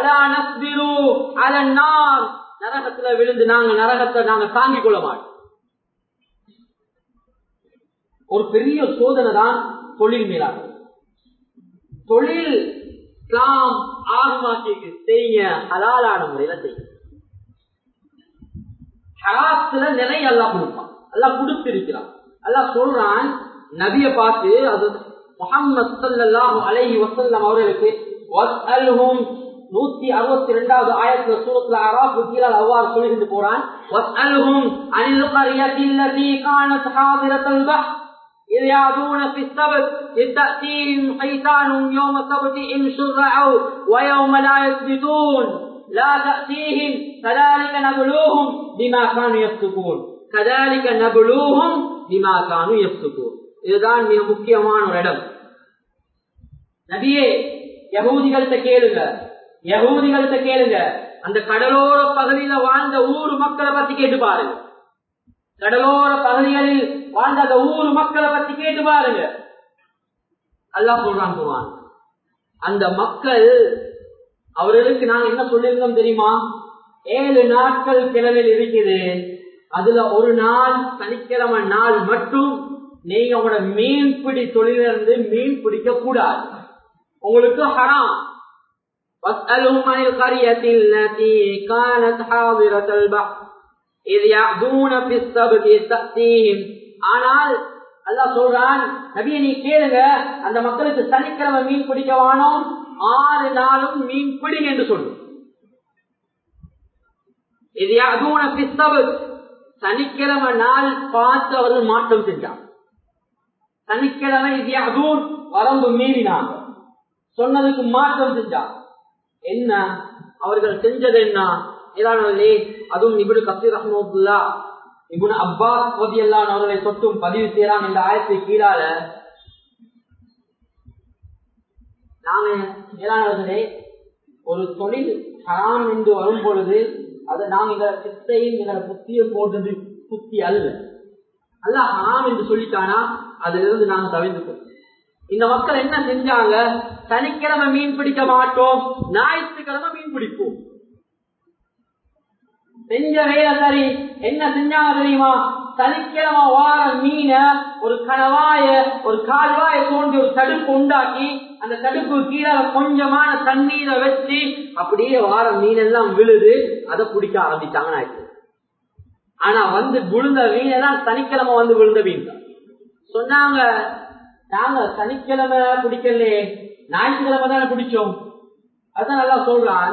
நரகத்துல விழுந்து நாங்க நரகத்தை நாங்க தாங்கிக் கொள்ள மாட்டோம் ஒரு பெரிய சோதனை தான் தொழில் மேலாக தொழில் இஸ்லாம் ஆர்வமாக்கி செய்ய ஹலாலான முறையில செய்ய ஹராத்துல நிறைய அல்லா கொடுப்பான் அல்லா கொடுத்திருக்கிறான் அல்லா சொல்றான் நபிய பார்த்து அது முகமது சல்லாஹு அலைஹி வசல்லம் அவர்களுக்கு வஸ்அல்ஹும் நூத்தி அறுபத்தி ரெண்டாவது ஆயிரத்துல சூரத்துல அராபு கீழால் அவ்வாறு சொல்லிட்டு போறான் வஸ்அல்ஹும் அனில் கரியத்தில்லதி கானத் ஹாதிரத்தல் பஹ் إذ يعدون في السبت إذ تأتيهم حيتانهم يوم سبتهم شرعوا ويوم لا يثبتون لا تأتيهم كذلك نبلوهم بما كانوا يفسقون كذلك نبلوهم بما كانوا يفسقون இதுதான் மிக முக்கியமான ஒரு இடம் நபியே யகூதிகள்கிட்ட கேளுங்க யகூதிகள்கிட்ட கேளுங்க அந்த கடலோர பகுதியில வாழ்ந்த ஊர் மக்களை பத்தி கேட்டு பாருங்க கடலோர பகுதிகளில் வாழ்ந்த அந்த ஊர் மக்களை பத்தி கேட்டு பாருங்க அல்லாஹ் சொல்றான் போவான் அந்த மக்கள் அவர்களுக்கு நாங்க என்ன சொல்லியிருந்தோம் தெரியுமா ஏழு நாட்கள் கிழமையில் இருக்குது அதுல ஒரு நாள் சனிக்கிழமை நாள் மட்டும் நீங்க உங்களோட மீன்பிடி தொழிலிருந்து மீன் பிடிக்க கூடாது உங்களுக்கு ஹராம் واسألهم عن القرية التي كانت حاضرة البحر إذ يعدون في السبت تأتيهم ஆனால் அல்லாஹ் சொல்றான் நபியை நீ கேளுங்க அந்த மக்களுக்கு சனிக்கிழமை மீன் பிடிக்க வானோம் ஆறு நாளும் மீன் பிடிங்க என்று சொல்லு இது அதுவும் பிஸ்தபத் சனிக்கிழமை நாள் பார்த்து அவர்கள் மாற்றம் செஞ்சார் சனிக்கிழமை இது அதுவும் வரம்பு மீறினாங்க சொன்னதுக்கு மாற்றம் செஞ்சார் என்ன அவர்கள் செஞ்சது என்ன இதானே அதுவும் இபுடு கசீர் ரஹ்மத்துல்லா இபுன் அப்பாஸ் பதியல்லான் அவர்களை தொட்டும் பதிவு செய்யலாம் என்ற ஆயத்தை கீழால நாங்க மேலானவர்களே ஒரு தொழில் ஹராம் என்று வரும் பொழுது அதை நாம் எங்களை சித்தையும் எங்களை புத்தியும் போன்றது புத்தி அல்ல அல்ல ஹராம் என்று சொல்லிட்டானா அதுல இருந்து நாங்க தவிர்த்துக்கோம் இந்த மக்கள் என்ன செஞ்சாங்க சனிக்கிழமை மீன் பிடிக்க மாட்டோம் ஞாயிற்றுக்கிழமை மீன் பிடிப்போம் செஞ்ச வேலை சரி என்ன செஞ்சாங்க தெரியுமா சனிக்கிழமை வார மீன ஒரு கணவாய ஒரு கால்வாய தோண்டி ஒரு தடுப்பு உண்டாக்கி அந்த தடுப்பு கீழே கொஞ்சமான தண்ணீரை வச்சு அப்படியே வார மீன் எல்லாம் விழுது அதை பிடிக்க ஆரம்பிச்சாங்க ஆனா வந்து விழுந்த மீன் எல்லாம் சனிக்கிழமை வந்து விழுந்த மீன் தான் சொன்னாங்க நாங்க சனிக்கிழமை பிடிக்கல ஞாயிற்றுக்கிழமை தானே பிடிச்சோம் அதான் நல்லா சொல்றான்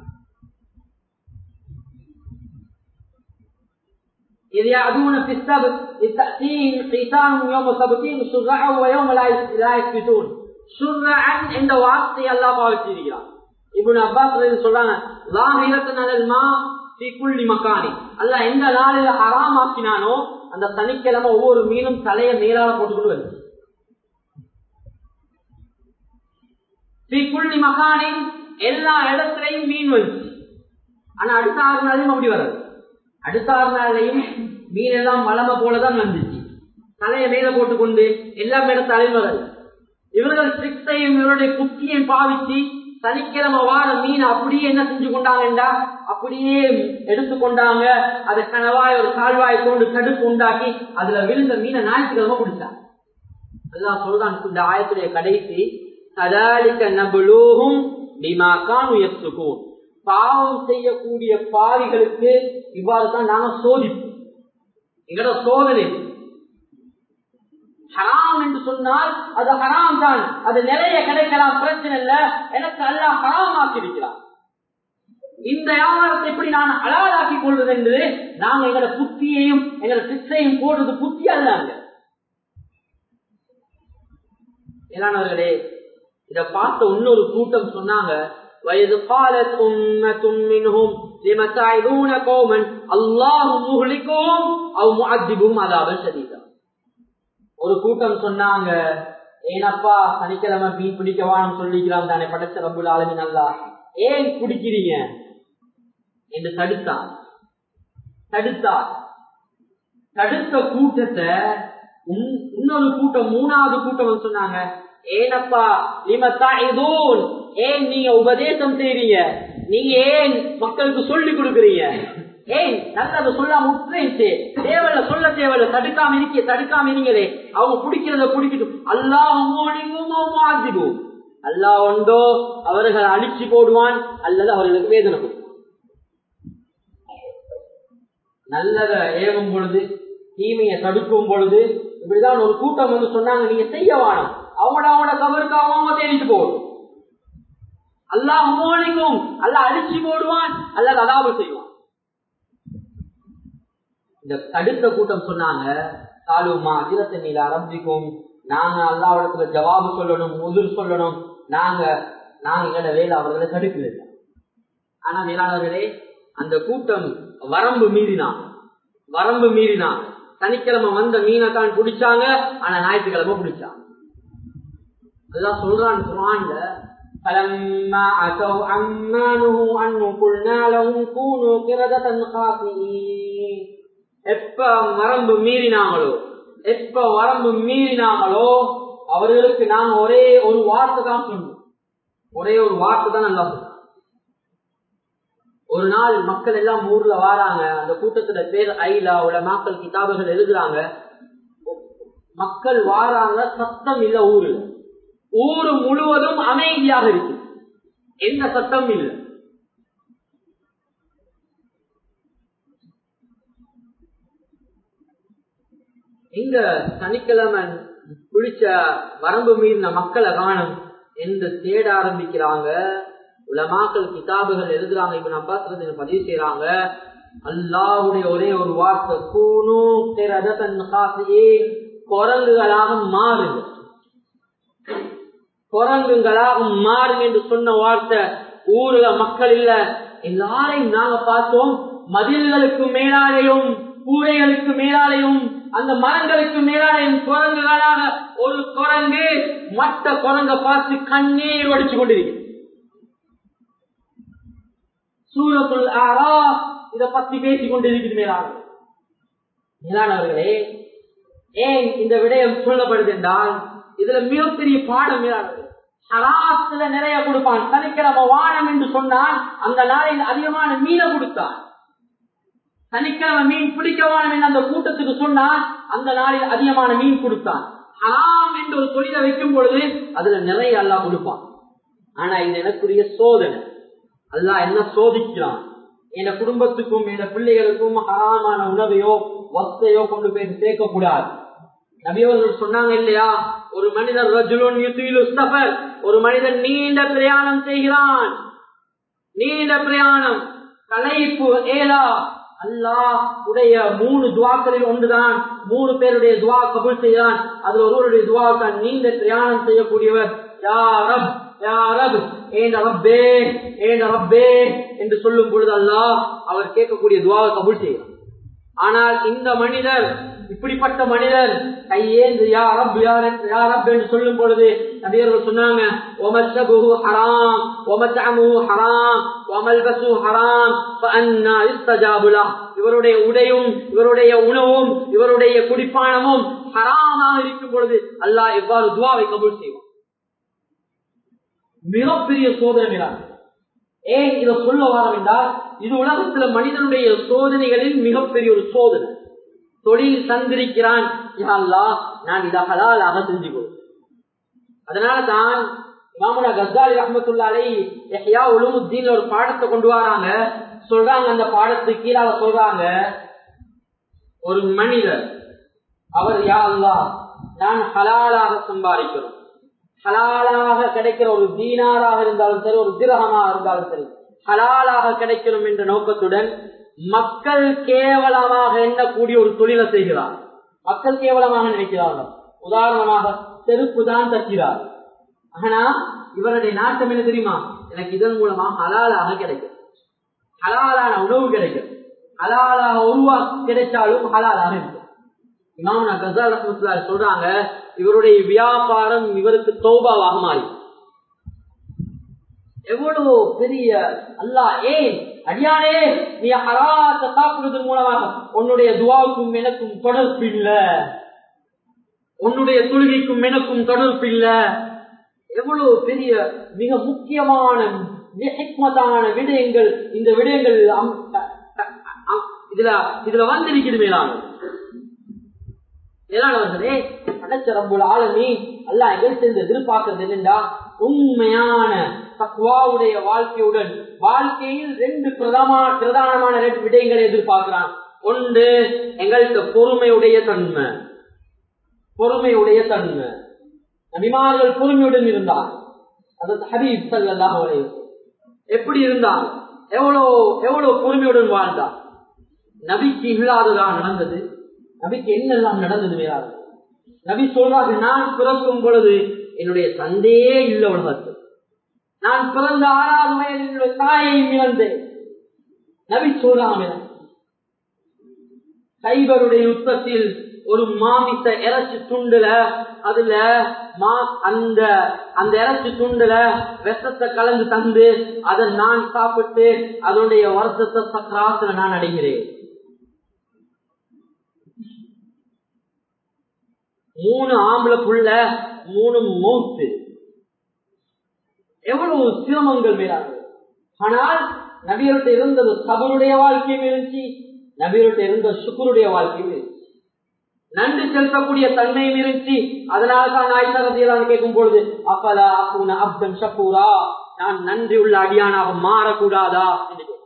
إذ يعدون في السبت إذ تأتيهم حيتانهم يوم سبتهم شرعا ويوم لا يثبتون شرعا عند வார்த்தை அல்லாஹ் பாவிச்சிருக்கிறான் இப்னு அப்பாஸ் சொல்றாங்க லாஹிரத்தன் அலல் மா ஃபீ குல்லி மக்கானி அல்லாஹ் எந்த நாளில் ஹராம் ஆக்கினானோ அந்த சனிக்கிழமை ஒவ்வொரு மீனும் தலையை மேலால போட்டுக்கொண்டு வருது ஃபீ குல்லி மக்கானி எல்லா இடத்துலையும் மீன் வந்துச்சு ஆனா அடுத்த ஆறு நாளையும் அப்படி வராது அடுத்த ஆறு நாளையும் மீன் எல்லாம் வளம போலதான் வந்துச்சு தலையை மேல போட்டுக்கொண்டு எல்லாம் இடத்த அழிவர்கள் இவர்கள் சிக்ஸையும் இவருடைய குக்கியையும் பாவிச்சு சனிக்கிழமை வார மீன் அப்படியே என்ன செஞ்சு கொண்டாங்கண்டா அப்படியே எடுத்துக்கொண்டாங்க அதை கனவாய் ஒரு கால்வாய் கொண்டு தடுப்பு உண்டாக்கி அதுல விழுந்த மீனை ஞாயிற்றுக்கிழமை பிடிச்சாங்க அதான் சொல்றான் இந்த ஆயத்துடைய கடைசி கதாலிக்க நபுலூகும் பிமாக்கான் உயர்த்துக்கும் பாவம் செய்யக்கூடிய பாவிகளுக்கு இவ்வாறு தான் நாங்க சோதிப்போம் எங்களோட சோதனை ஹராம் என்று சொன்னால் அது ஹராம் தான் அது நிறைய கிடைக்கலாம் பிரச்சனை இல்ல எனக்கு அல்ல ஹராம் ஆக்கியிருக்கிறார் இந்த வியாபாரத்தை எப்படி நான் அலாலாக்கி கொள்வது என்று நாங்க எங்களோட புத்தியையும் எங்களோட சித்தையும் போடுறது புத்தி அல்லாங்க ஏதானவர்களே இத பார்த்த இன்னொரு கூட்டம் சொன்னாங்க وإذ قالت أمة منهم لم تعظون قوما الله مهلكهم او معذبهم عذابا شديدا ஒரு கூட்டம் சொன்னாங்க ஏனப்பா சனிக்கிழமை மீன் பிடிக்கவான்னு சொல்லிக்கிறான் தானே படைச்ச ரப்புல் ஆலமின் அல்லா ஏன் பிடிக்கிறீங்க என்று தடுத்தான் தடுத்தார் தடுத்த கூட்டத்தை இன்னொரு கூட்டம் மூணாவது கூட்டம் சொன்னாங்க ஏனப்பா லிமத்தாயிதூன் ஏன் நீங்க உபதேசம் செய்றீங்க நீங்க ஏன் மக்களுக்கு சொல்லி கொடுக்குறீங்க ஏன் நல்லதை சொல்லாம உற்றேச்சு தேவையில்ல சொல்ல தேவையில்ல தடுக்காம இருக்க தடுக்காம இருங்களே அவங்க குடிக்கிறத குடிக்கட்டும் அல்லாஹும் அல்லாஹ் ஒன்றோ அவர்கள் அழிச்சு போடுவான் அல்லது அவர்களுக்கு வேதனை கொடுப்பான் நல்லத ஏவும் பொழுது தீமையை தடுக்கும் பொழுது இப்படிதான் ஒரு கூட்டம் வந்து சொன்னாங்க நீங்க செய்ய வேணும் அவங்கள அவங்களோட கவருக்கு அவங்க தேடிட்டு போகணும் அல்லாஹ் மோனிக்கும் அல்ல அடிச்சு போடுவான் அல்லது அதாவது செய்வான் இந்த தடுத்த கூட்டம் சொன்னாங்க காலுமா அதிரத்த நீல ஆரம்பிக்கும் நாங்க அல்லாவிடத்துல ஜவாபு சொல்லணும் முதிர் சொல்லணும் நாங்க நாங்க எங்களோட வேலை அவர்களை தடுக்கல ஆனா மேலாளர்களே அந்த கூட்டம் வரம்பு மீறினான் வரம்பு மீறினான் சனிக்கிழமை வந்த மீனை தான் பிடிச்சாங்க ஆனா ஞாயிற்றுக்கிழமை பிடிச்சாங்க அதுதான் சொல்றான் குரான்ல فلما أتوا عما نهوا عنه قلنا لهم كونوا قردة خاسئين எப்ப வரம்பு மீறினாங்களோ எப்ப வரம்பு மீறினாங்களோ அவர்களுக்கு நாங்க ஒரே ஒரு வார்த்தை தான் சொன்னோம் ஒரே ஒரு வார்த்தை தான் நல்லா சொன்னோம் ஒரு நாள் மக்கள் எல்லாம் ஊர்ல வாராங்க அந்த கூட்டத்துல பேர் ஐலா மக்கள் கிதாபுகள் எழுதுறாங்க மக்கள் வாராங்க சத்தம் இல்ல ஊரு ஊரு முழுவதும் அமைதியாக இருக்கு எந்த சத்தம் இல்லை இங்க சனிக்கிழமை பிடிச்ச வரம்பு மீறின மக்களை காணும் என்று தேட ஆரம்பிக்கிறாங்க உலமாக்கள் கிதாபுகள் எழுதுறாங்க இப்ப நான் பார்த்து பதிவு செய்யறாங்க அல்லாவுடைய ஒரே ஒரு வார்த்தை கூணு குரங்குகளாக மாறுங்க குரங்குகளாக மாறுங்க என்று சொன்ன வார்த்தை ஊர்ல மக்கள் இல்ல எல்லாரையும் நாங்க பார்த்தோம் மதில்களுக்கு மேலாலையும் கூரைகளுக்கு மேலாலையும் அந்த மரங்களுக்கு மேலாலையும் குரங்குகளாக ஒரு குரங்கு மற்ற குரங்க பார்த்து கண்ணீர் வடிச்சு கொண்டிருக்கு சூரத்துள் ஆரா இத பத்தி பேசிக் கொண்டிருக்கிறது மேலான மேலானவர்களே ஏன் இந்த விடயம் சொல்லப்படுது என்றால் இதுல மிகப்பெரிய பாடம் மேலானது ஹராத்துல நிறைய கொடுப்பான் சனிக்கிழமை வானம் என்று சொன்னால் அந்த நாளில் அதிகமான மீனை கொடுத்தான் சனிக்கிழமை மீன் பிடிக்க வானம் என்று அந்த கூட்டத்துக்கு சொன்னால் அந்த நாளில் அதிகமான மீன் கொடுத்தான் ஹராம் என்று ஒரு தொழிலை வைக்கும் பொழுது அதுல நிறைய அல்லா கொடுப்பான் ஆனா இது எனக்குரிய சோதனை அல்லா என்ன சோதிக்கிறான் என் குடும்பத்துக்கும் என் பிள்ளைகளுக்கும் ஹராமான உணவையோ வத்தையோ கொண்டு போய் சேர்க்க கூடாது நபியவர்கள் சொன்னாங்க இல்லையா ஒரு மனிதர் ஒரு மனிதன் நீண்ட பிரயாணம் செய்கிறான் நீண்ட பிரயாணம் கலைப்பு ஏலா அல்லாஹ் உடைய மூணு துவாக்களில் ஒன்றுதான் மூணு பேருடைய துவா கபுல் செய்கிறான் அதுல ஒருவருடைய துவா தான் நீண்ட பிரயாணம் செய்யக்கூடியவர் யாரப் யாரப் ஏன் ரப்பே ஏன் ரப்பே என்று சொல்லும் பொழுது அல்லாஹ் அவர் கேட்கக்கூடிய துவாவை கபுல் செய்கிறார் ஆனால் இந்த மனிதர் இப்படிப்பட்ட மனிதர் கையேந்து யா ரப் யா ரப் என்று சொல்லும் பொழுது நபியர்கள் சொன்னாங்க ஒமச்சபுஹு ஹராம் ஒமச்சமுஹு ஹராம் ஒமல்பசு ஹராம் ஃபஅன்னா இஸ்தஜாபுலா இவருடைய உடையும் இவருடைய உணவும் இவருடைய குடிப்பானமும் ஹராமாக இருக்கும் பொழுது அல்லாஹ் எவ்வாறு துவாவை கபூல் செய்வான் மிகப்பெரிய சோதனை ஏன் இதை சொல்ல வாரம் என்றால் இது உலகத்துல மனிதனுடைய சோதனைகளில் மிகப்பெரிய ஒரு சோதனை தொழில் தந்திருக்கிறான் நான் இதை ஹலாலாக செஞ்சுக்கோ அதனால தான் இமாமுனா கசாலி ரஹமத்துல்லாலை எஹ்யா உலுமுத்தீன் ஒரு பாடத்தை கொண்டு வராங்க சொல்றாங்க அந்த பாடத்துக்கு கீழாக சொல்றாங்க ஒரு மனிதர் அவர் யா அல்லா நான் ஹலாலாக சம்பாதிக்கிறோம் ஹலாலாக கிடைக்கிற ஒரு தீனாராக இருந்தாலும் சரி ஒரு திரகமாக இருந்தாலும் சரி ஹலாலாக கிடைக்கணும் என்ற நோக்கத்துடன் மக்கள் கேவலமாக எண்ணக்கூடிய ஒரு தொழிலை செய்கிறார் மக்கள் கேவலமாக நினைக்கிறார்கள் உதாரணமாக செருப்பு தான் தக்கிறார் ஆனா இவருடைய நாட்டம் என்ன தெரியுமா எனக்கு இதன் மூலமா ஹலாலாக கிடைக்கும் ஹலாலான உணவு கிடைக்கும் ஹலாலாக உருவா கிடைச்சாலும் ஹலாலாக இருக்கும் இமாமனா கசால் ரஹமத்துல்லாஹி சொல்றாங்க இவருடைய வியாபாரம் இவருக்கு தௌபாவாக மாறி எவ்வளவு பெரிய அல்லாஹ் ஏன் அடியானே நீ ஹராத்த சாப்பிடுவதன் மூலமாக உன்னுடைய துவாவுக்கும் எனக்கும் தொடர்பு இல்ல உன்னுடைய தொழுகைக்கும் எனக்கும் தொடர்பு இல்ல எவ்வளவு பெரிய மிக முக்கியமான ஹிக்மத்தான விடயங்கள் இந்த விடயங்கள் அம்- அ- அ- இதுல இதுல வந்திருக்கிறது மேலான மேலானவர்களே அடைச்ச ரப்புல் ஆலமி அல்லாஹ் எங்கிருந்து எதிர்பார்க்கிறது என்னண்டா உண்மையான தக்வாவுடைய வாழ்க்கையுடன் வாழ்க்கையில் ரெண்டு பிரதமா பிரதானமான ரெண்டு விடயங்களை எதிர்பார்க்கிறான் ஒன்று எங்கள்கிட்ட பொறுமையுடைய தன்மை பொறுமையுடைய தன்மை நபிமார்கள் பொறுமையுடன் இருந்தார் அது ஹபீப் சல்லாஹ் எப்படி இருந்தார் எவ்வளவு எவ்வளவு பொறுமையுடன் வாழ்ந்தார் நபிக்கு இல்லாததான் நடந்தது நபிக்கு என்னெல்லாம் நடந்தது வேறாது நபி சொல்றாரு நான் பிறக்கும் பொழுது என்னுடைய தந்தையே இல்லை உலகத்தில் நான் பிறந்த ஆறாவது வயதில் என்னுடைய தாயை இழந்தேன் நபி சொல்றாங்க கைபருடைய யுத்தத்தில் ஒரு மாமிச இறைச்சி துண்டுல அதுல மா அந்த அந்த இறைச்சி துண்டுல விஷத்தை கலந்து தந்து அதை நான் சாப்பிட்டு அதனுடைய வருஷத்தை சக்கராசுல நான் அடைகிறேன் மூணு ஆம்பளை புள்ள மூணு மௌத்து எவ்வளவு சிரமங்கள் மேலானது ஆனால் நபியர்கிட்ட இருந்தது சபருடைய வாழ்க்கையும் இருந்துச்சு நபியர்கிட்ட இருந்த சுக்குருடைய வாழ்க்கையும் இருந்துச்சு நன்றி செலுத்தக்கூடிய தன்மையும் இருந்துச்சு அதனாலதான் ஆயிரத்தி கேட்கும் பொழுது அப்பலா அப்புன அப்தம் ஷப்பூரா நான் நன்றி உள்ள அடியானாக மாறக்கூடாதா என்று கேட்டார்.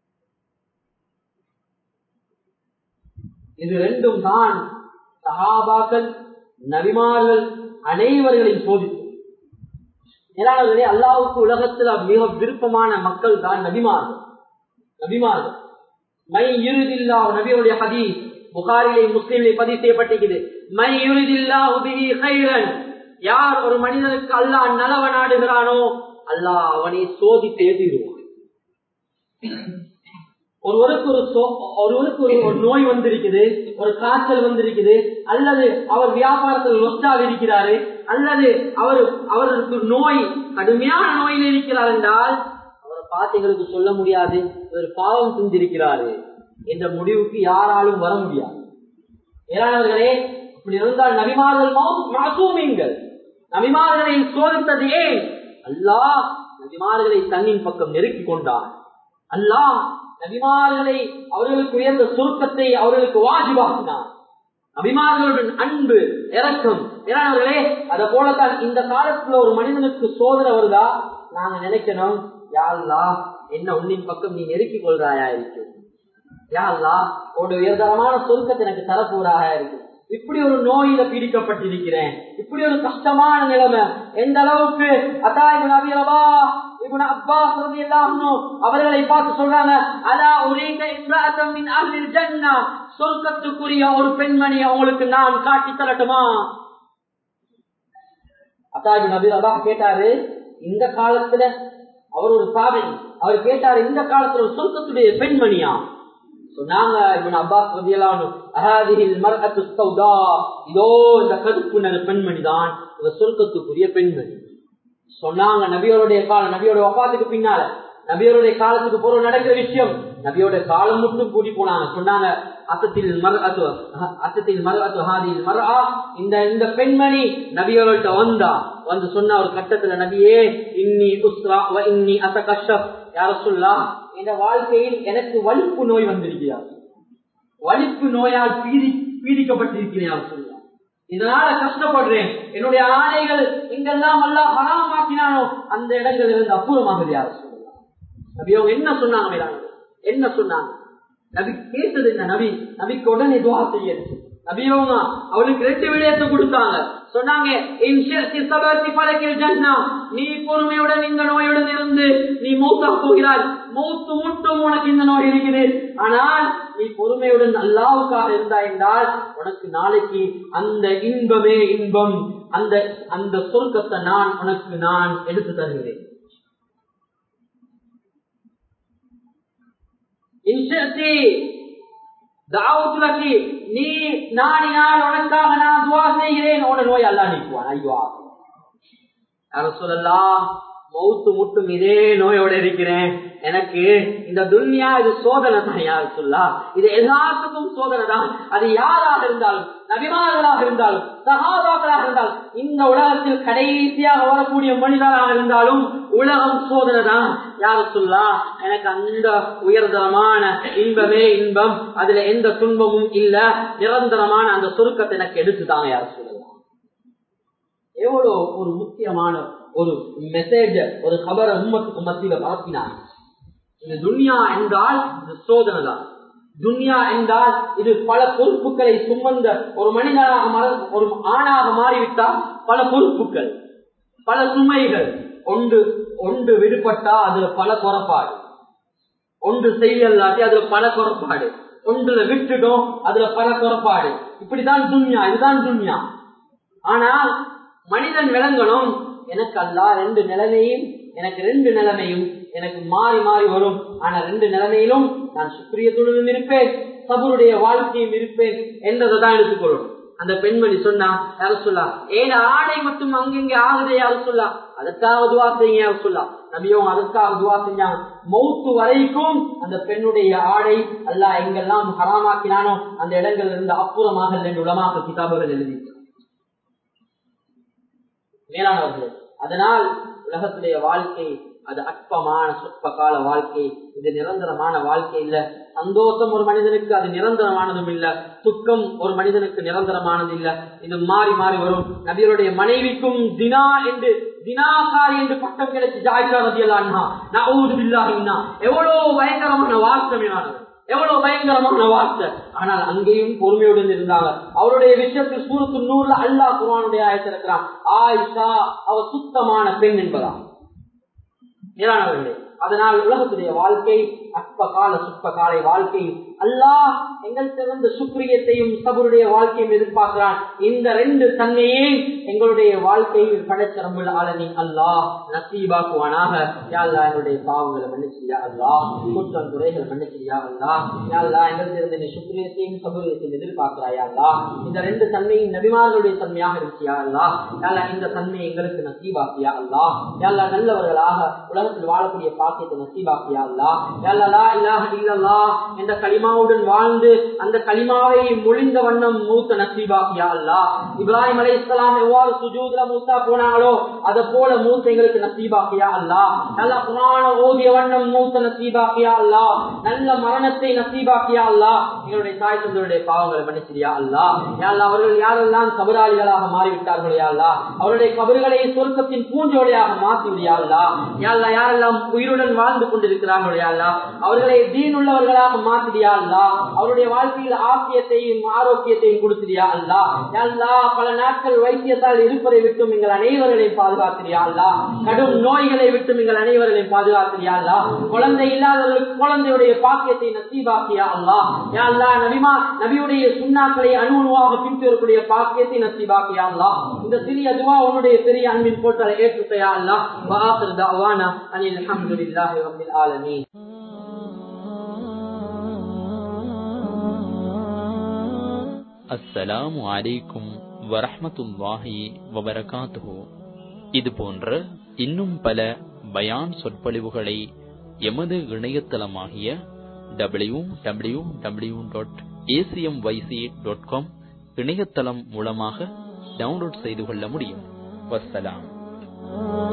இது ரெண்டும் தான் சஹாபாக்கள் நபிமார்கள் அனைவர்களையும் சோதித்து மேலாளர்களே அல்லாவுக்கு உலகத்தில் மிக விருப்பமான மக்கள் தான் நபிமார்கள் நபிமார்கள் மை இறுதில்லா நபியுடைய ஹதீஸ் புகாரிலே முஸ்லீமிலே பதிவு செய்யப்பட்டிருக்கிறது மை இறுதில்லா உபிஹி கைரன் யார் ஒரு மனிதனுக்கு அல்லாஹ் நலவ நாடுகிறானோ அல்லாஹ் அவனை சோதித்து எழுதிடுவான் ஒருவருக்கு ஒரு சோ- ஒருவருக்கு ஒரு ஒரு நோய் வந்திருக்குது ஒரு காய்ச்சல் வந்திருக்குது அல்லது அவர் வியாபாரத்தில் லொஸ்டாக இருக்கிறாரு அல்லது அவர் அவருக்கு நோய் கடுமையான நோயில் இருக்கிறார் என்றால் அவரை பார்த்து எங்களுக்கு சொல்ல முடியாது இவர் பாவம் செஞ்சிருக்கிறாரு என்ற முடிவுக்கு யாராலும் வர முடியாது ஏராளர்களே இப்படி இருந்தால் நபிமார்கள் மாசூமீங்கள் நபிமார்களை சோதித்தது ஏன் அல்லாஹ் நபிமார்களை தன்னின் பக்கம் நெருக்கிக் கொண்டார் அல்லாஹ் நபிமார்களை அவர்களுக்கு உயர்ந்த சுருக்கத்தை அவர்களுக்கு வாஜிவாக்கினார் நபிமார்களுடன் அன்பு இறக்கம் ஏனாவர்களே அத போலத்தான் இந்த காலத்துல ஒரு மனிதனுக்கு சோதனை வருதா நாங்க நினைக்கணும் யாழ்லா என்ன உன்னின் பக்கம் நீ நெருக்கிக் கொள்றாயா இருக்கு யாழ்லா ஒரு உயர்தரமான சொருக்கத்தை எனக்கு தரப்போறாயா இருக்கு இப்படி ஒரு நோயில பீடிக்கப்பட்டிருக்கிறேன் இப்படி ஒரு கஷ்டமான நிலைமை எந்த அளவுக்கு அத்தாய் நபியலவா இவன் அப்பா சொல்லி அவர்களை பார்த்து சொல்றாங்க அதா உரீக இஸ்லாத்தம் மின் அஹ்லில் ஜன்னா சொர்க்கத்துக்குரிய ஒரு பெண்மணி அவங்களுக்கு நான் காட்டி தரட்டுமா அத்தாபி நபி ரபா கேட்டாரு இந்த காலத்துல அவர் ஒரு சாவி அவர் கேட்டாரு இந்த காலத்துல ஒரு சொர்க்கத்துடைய பெண்மணியா சொன்னாங்க இவன் அப்பாஸ் ரதியலானு அஹாதிஹில் மர்அத்து சௌதா இதோ இந்த கருப்பு நிற பெண்மணி தான் இந்த சொர்க்கத்துக்குரிய பெண்மணி சொன்னாங்க நபியோருடைய காலம் நபியோட வப்பாத்துக்கு பின்னால நபியோருடைய காலத்துக்கு போற நடக்கிற விஷயம் நபியோட காலம் மட்டும் கூடி போனாங்க சொன்னாங்க அத்தத்தில் மர் அத்து அத்தத்தில் மர் அத்து ஹாதில் மர்ஆ இந்த இந்த பெண்மணி நபியோர்கிட்ட வந்தா வந்து சொன்ன ஒரு கட்டத்துல நபியே இன்னி உஸ்ரா வ இன்னி அத்த கஷ்டப் யார சொல்லா இந்த வாழ்க்கையில் எனக்கு வலிப்பு நோய் வந்திருக்கிறார் வலிப்பு நோயால் பீடி பீடிக்கப்பட்டிருக்கிறேன் சொல்லலாம் இதனால கஷ்டப்படுறேன் என்னுடைய ஆணைகள் எங்கெல்லாம் எல்லாம் ஹராமாக்கினானோ அந்த இடங்கள் இருந்து அபூர்வமாக யார் சொல்லலாம் நபி அவங்க என்ன சொன்னாங்க மேலானது? என்ன சொன்னாங்க நபி கேட்டது என்ன நபி நபிக்கு உடனே துவா செய்யறது நபி அவங்க அவளுக்கு ரெண்டு விடயத்தை கொடுத்தாங்க சொன்னாங்க "இன் ஷி'தி சபர்தி ஃபலகில் ஜன்னா." நீ பொறுமையுடன் இந்த நோயுடன் இருந்து நீ மௌத்தா போகிறாய் மௌத்து மட்டும் உனக்கு இந்த நோய் இருக்குது ஆனால் நீ பொறுமையுடன் அல்லாவுக்காக இருந்தா என்றால் உனக்கு நாளைக்கு அந்த இன்பமே இன்பம் அந்த அந்த சொர்க்கத்தை நான் உனக்கு நான் எடுத்து தருகிறேன் இன்ஷத்தி தாவத்துலக்கு நீ நாடினால் உனக்காக நான் துவா செய்கிறேன் உன நோய் அல்லா நீக்குவான் ஐயோ யாரும் சொல்லலாம் மௌத்து முட்டும் இதே நோயோட இருக்கிறேன் எனக்கு இந்த துன்யா இது சோதனை தான் யார் சொல்லா இது எல்லாத்துக்கும் சோதனை தான் அது யாராக இருந்தாலும் நபிமார்களாக இருந்தாலும் சகாபாக்களாக இருந்தாலும் இந்த உலகத்தில் கடைசியாக வரக்கூடிய மனிதராக இருந்தாலும் உலகம் சோதனை தான் யாரு சொல்லா எனக்கு அந்த உயர்தரமான இன்பமே இன்பம் அதுல எந்த துன்பமும் இல்ல நிரந்தரமான அந்த சுருக்கத்தை எனக்கு எடுத்துதாங்க யார் சொல்லலாம் எவ்வளவு ஒரு முக்கியமான ஒரு மெசேஜ் ஒரு கபர உம்மத்துக்கு மத்தியில பரப்பினார் இந்த துன்யா என்றால் இது சோதனை தான் துன்யா என்றால் இது பல பொறுப்புகளை சுமந்த ஒரு மனிதனாக மற- ஒரு ஆணாக மாறிவிட்டால் பல பொறுப்புகள் பல சுமைகள் ஒன்று ஒன்று விடுபட்டா அதுல பல குறப்பாடு ஒன்று செய்யலாட்டி அதுல பல குறப்பாடு ஒன்றுல விட்டுட்டோம் அதுல பல குறப்பாடு இப்படிதான் துன்யா இதுதான் துன்யா ஆனால் மனிதன் விளங்கணும் எனக்கு அல்லா ரெண்டு நிலைமையும் எனக்கு ரெண்டு நிலைமையும் எனக்கு மாறி மாறி வரும் ஆனா ரெண்டு நிலைமையிலும் நான் சுக்ரியத்துடனும் இருப்பேன் சபருடைய வாழ்க்கையும் இருப்பேன் என்றதை தான் எடுத்துக்கொள்ளணும் அந்த பெண்மணி சொன்னா யார சொல்லா ஏன ஆடை மட்டும் அங்கெங்க ஆகுதே யாரு சொல்லா அதற்காக துவா செய்யுங்க யாரு சொல்லா நபியும் அதற்காக துவா செஞ்சாங்க மௌத்து வரைக்கும் அந்த பெண்ணுடைய ஆடை அல்லாஹ் எங்கெல்லாம் ஹராமாக்கினானோ அந்த இடங்கள் இருந்து அப்புறமாக ரெண்டு உலமாக கிதாபுகள் எழுதி மேலானவர்களே அதனால் உலகத்துடைய வாழ்க்கை அது அற்பமான சொற்ப கால வாழ்க்கை இது நிரந்தரமான வாழ்க்கை இல்ல சந்தோஷம் ஒரு மனிதனுக்கு அது நிரந்தரமானதும் இல்ல துக்கம் ஒரு மனிதனுக்கு நிரந்தரமானது இல்ல இது மாறி மாறி வரும் நபியருடைய மனைவிக்கும் தினா என்று தினாகாரி என்று பட்டம் கிடைச்சு ஜாயிஷா ரதியல்லான் எவ்வளவு பயங்கரமான வார்த்தமையானது எவ்வளவு பயங்கரமான வார்த்தை ஆனால் அங்கேயும் பொறுமையுடன் இருந்தாங்க அவருடைய விஷயத்தில் சூரத்து நூறுல அல்லாஹ் குரானுடைய ஆயத்திருக்கிறான் ஆயிஷா அவ சுத்தமான பெண் என்பதா மேலானவர்களே அதனால் உலகத்துடைய வாழ்க்கை அற்ப கால சுற்ப காலை வாழ்க்கை அல்லாஹ் எங்கள் சிறந்த சுக்ரியத்தையும் சபருடைய வாழ்க்கையும் எதிர்பார்க்கிறான் இந்த ரெண்டு தன்மையே எங்களுடைய வாழ்க்கையில் படைச்சரம்புள்ள ஆளனி அல்லாஹ் நசீபாக்குவானாக யாழ்லா என்னுடைய பாவங்களை மன்னிச்சியா அல்லாஹ் குற்றம் குறைகள் மன்னிச்சியா அல்லாஹ் யாழ்லா எங்கள் சிறந்த நீ சுக்ரியத்தையும் சபுரியத்தையும் எதிர்பார்க்கிறாயா அல்லாஹ் இந்த ரெண்டு தன்மையும் நபிமார்களுடைய தன்மையாக இருந்துச்சியா அல்லாஹ் யாழ்லா இந்த தன்மை எங்களுக்கு நசீபாக்கியா அல்லாஹ் யாழ்லா நல்லவர்களாக உலகத்தில் வாழக்கூடிய பாக்கியத்தை நசீபாக்கியா அல்லாஹ் யாழ்லா லா இலாஹ இல்லல்லாஹ் என்ற கலிமாவுடன் வாழ்ந்து அந்த கலிமாவை மொழிந்த வண்ணம் மூத்த நசீபாக்கியா அல்லாஹ் இப்ராஹிம் அலை இஸ்லாம் எவ்வாறு சுஜூதுல மூத்தா போனாங்களோ அதை போல மூத்த எங்களுக்கு நசீபாக்கியா அல்லாஹ் நல்ல குரான ஓதிய வண்ணம் மூத்த நசீபாக்கியா அல்லாஹ் நல்ல மரணத்தை நசீபாக்கியா அல்லாஹ் எங்களுடைய தாய் தந்தருடைய பாவங்களை மன்னிச்சியா அல்லாஹ் யா அல்லாஹ் அவர்கள் யாரெல்லாம் கபராளிகளாக மாறிவிட்டார்களோ யா அல்லாஹ் அவருடைய கபறுகளை சொர்க்கத்தின் பூஞ்சோலையாக மாற்றி விடியா அல்லாஹ் யா அல்லாஹ் யாரெல்லாம் உயிருடன் வாழ்ந்து கொண்டிருக்கிறார்களோ யா அல்லாஹ் அவர்களை தீன் உள்ளவர்களாக மாற்றிடியா அல்லா அவருடைய வாழ்க்கையில் ஆசியத்தையும் ஆரோக்கியத்தையும் கொடுத்தியா அல்லா யா அல்லாஹ் பல நாட்கள் வைத்தியத்தால் இருப்பதை விட்டும் எங்கள் அனைவர்களையும் பாதுகாத்திரியா அல்லா கடும் நோய்களை விட்டும் எங்கள் அனைவர்களையும் பாதுகாத்திரியா அல்லா குழந்தை இல்லாதவர்களுக்கு குழந்தையுடைய பாக்கியத்தை நசீபாக்கியா அல்லா யா அல்லா நபிமா நபியுடைய சுண்ணாக்களை அணுவாக பின்தொடரக்கூடிய பாக்கியத்தை நசீபாக்கியா அல்லா இந்த சிறிய துவா உன்னுடைய பெரிய அன்பின் போட்டலை ஏற்றுத்தையா அல்லா வாசர் தாவானா அனில் அல்ஹம்துலில்லாஹி ரப்பில் ஆலமீன் அஸ்ஸலாமு அலைக்கும் வரஹ்மத்துல்லாஹி வபரகாத்துஹு இது போன்ற இன்னும் பல பயான் சொற்பொழிவுகளை எமது இணையதளமாகிய W W W dot ACM YC dot com இணையதளம் மூலமாக டவுன்லோட் செய்து கொள்ள முடியும் வஸ்ஸலாம்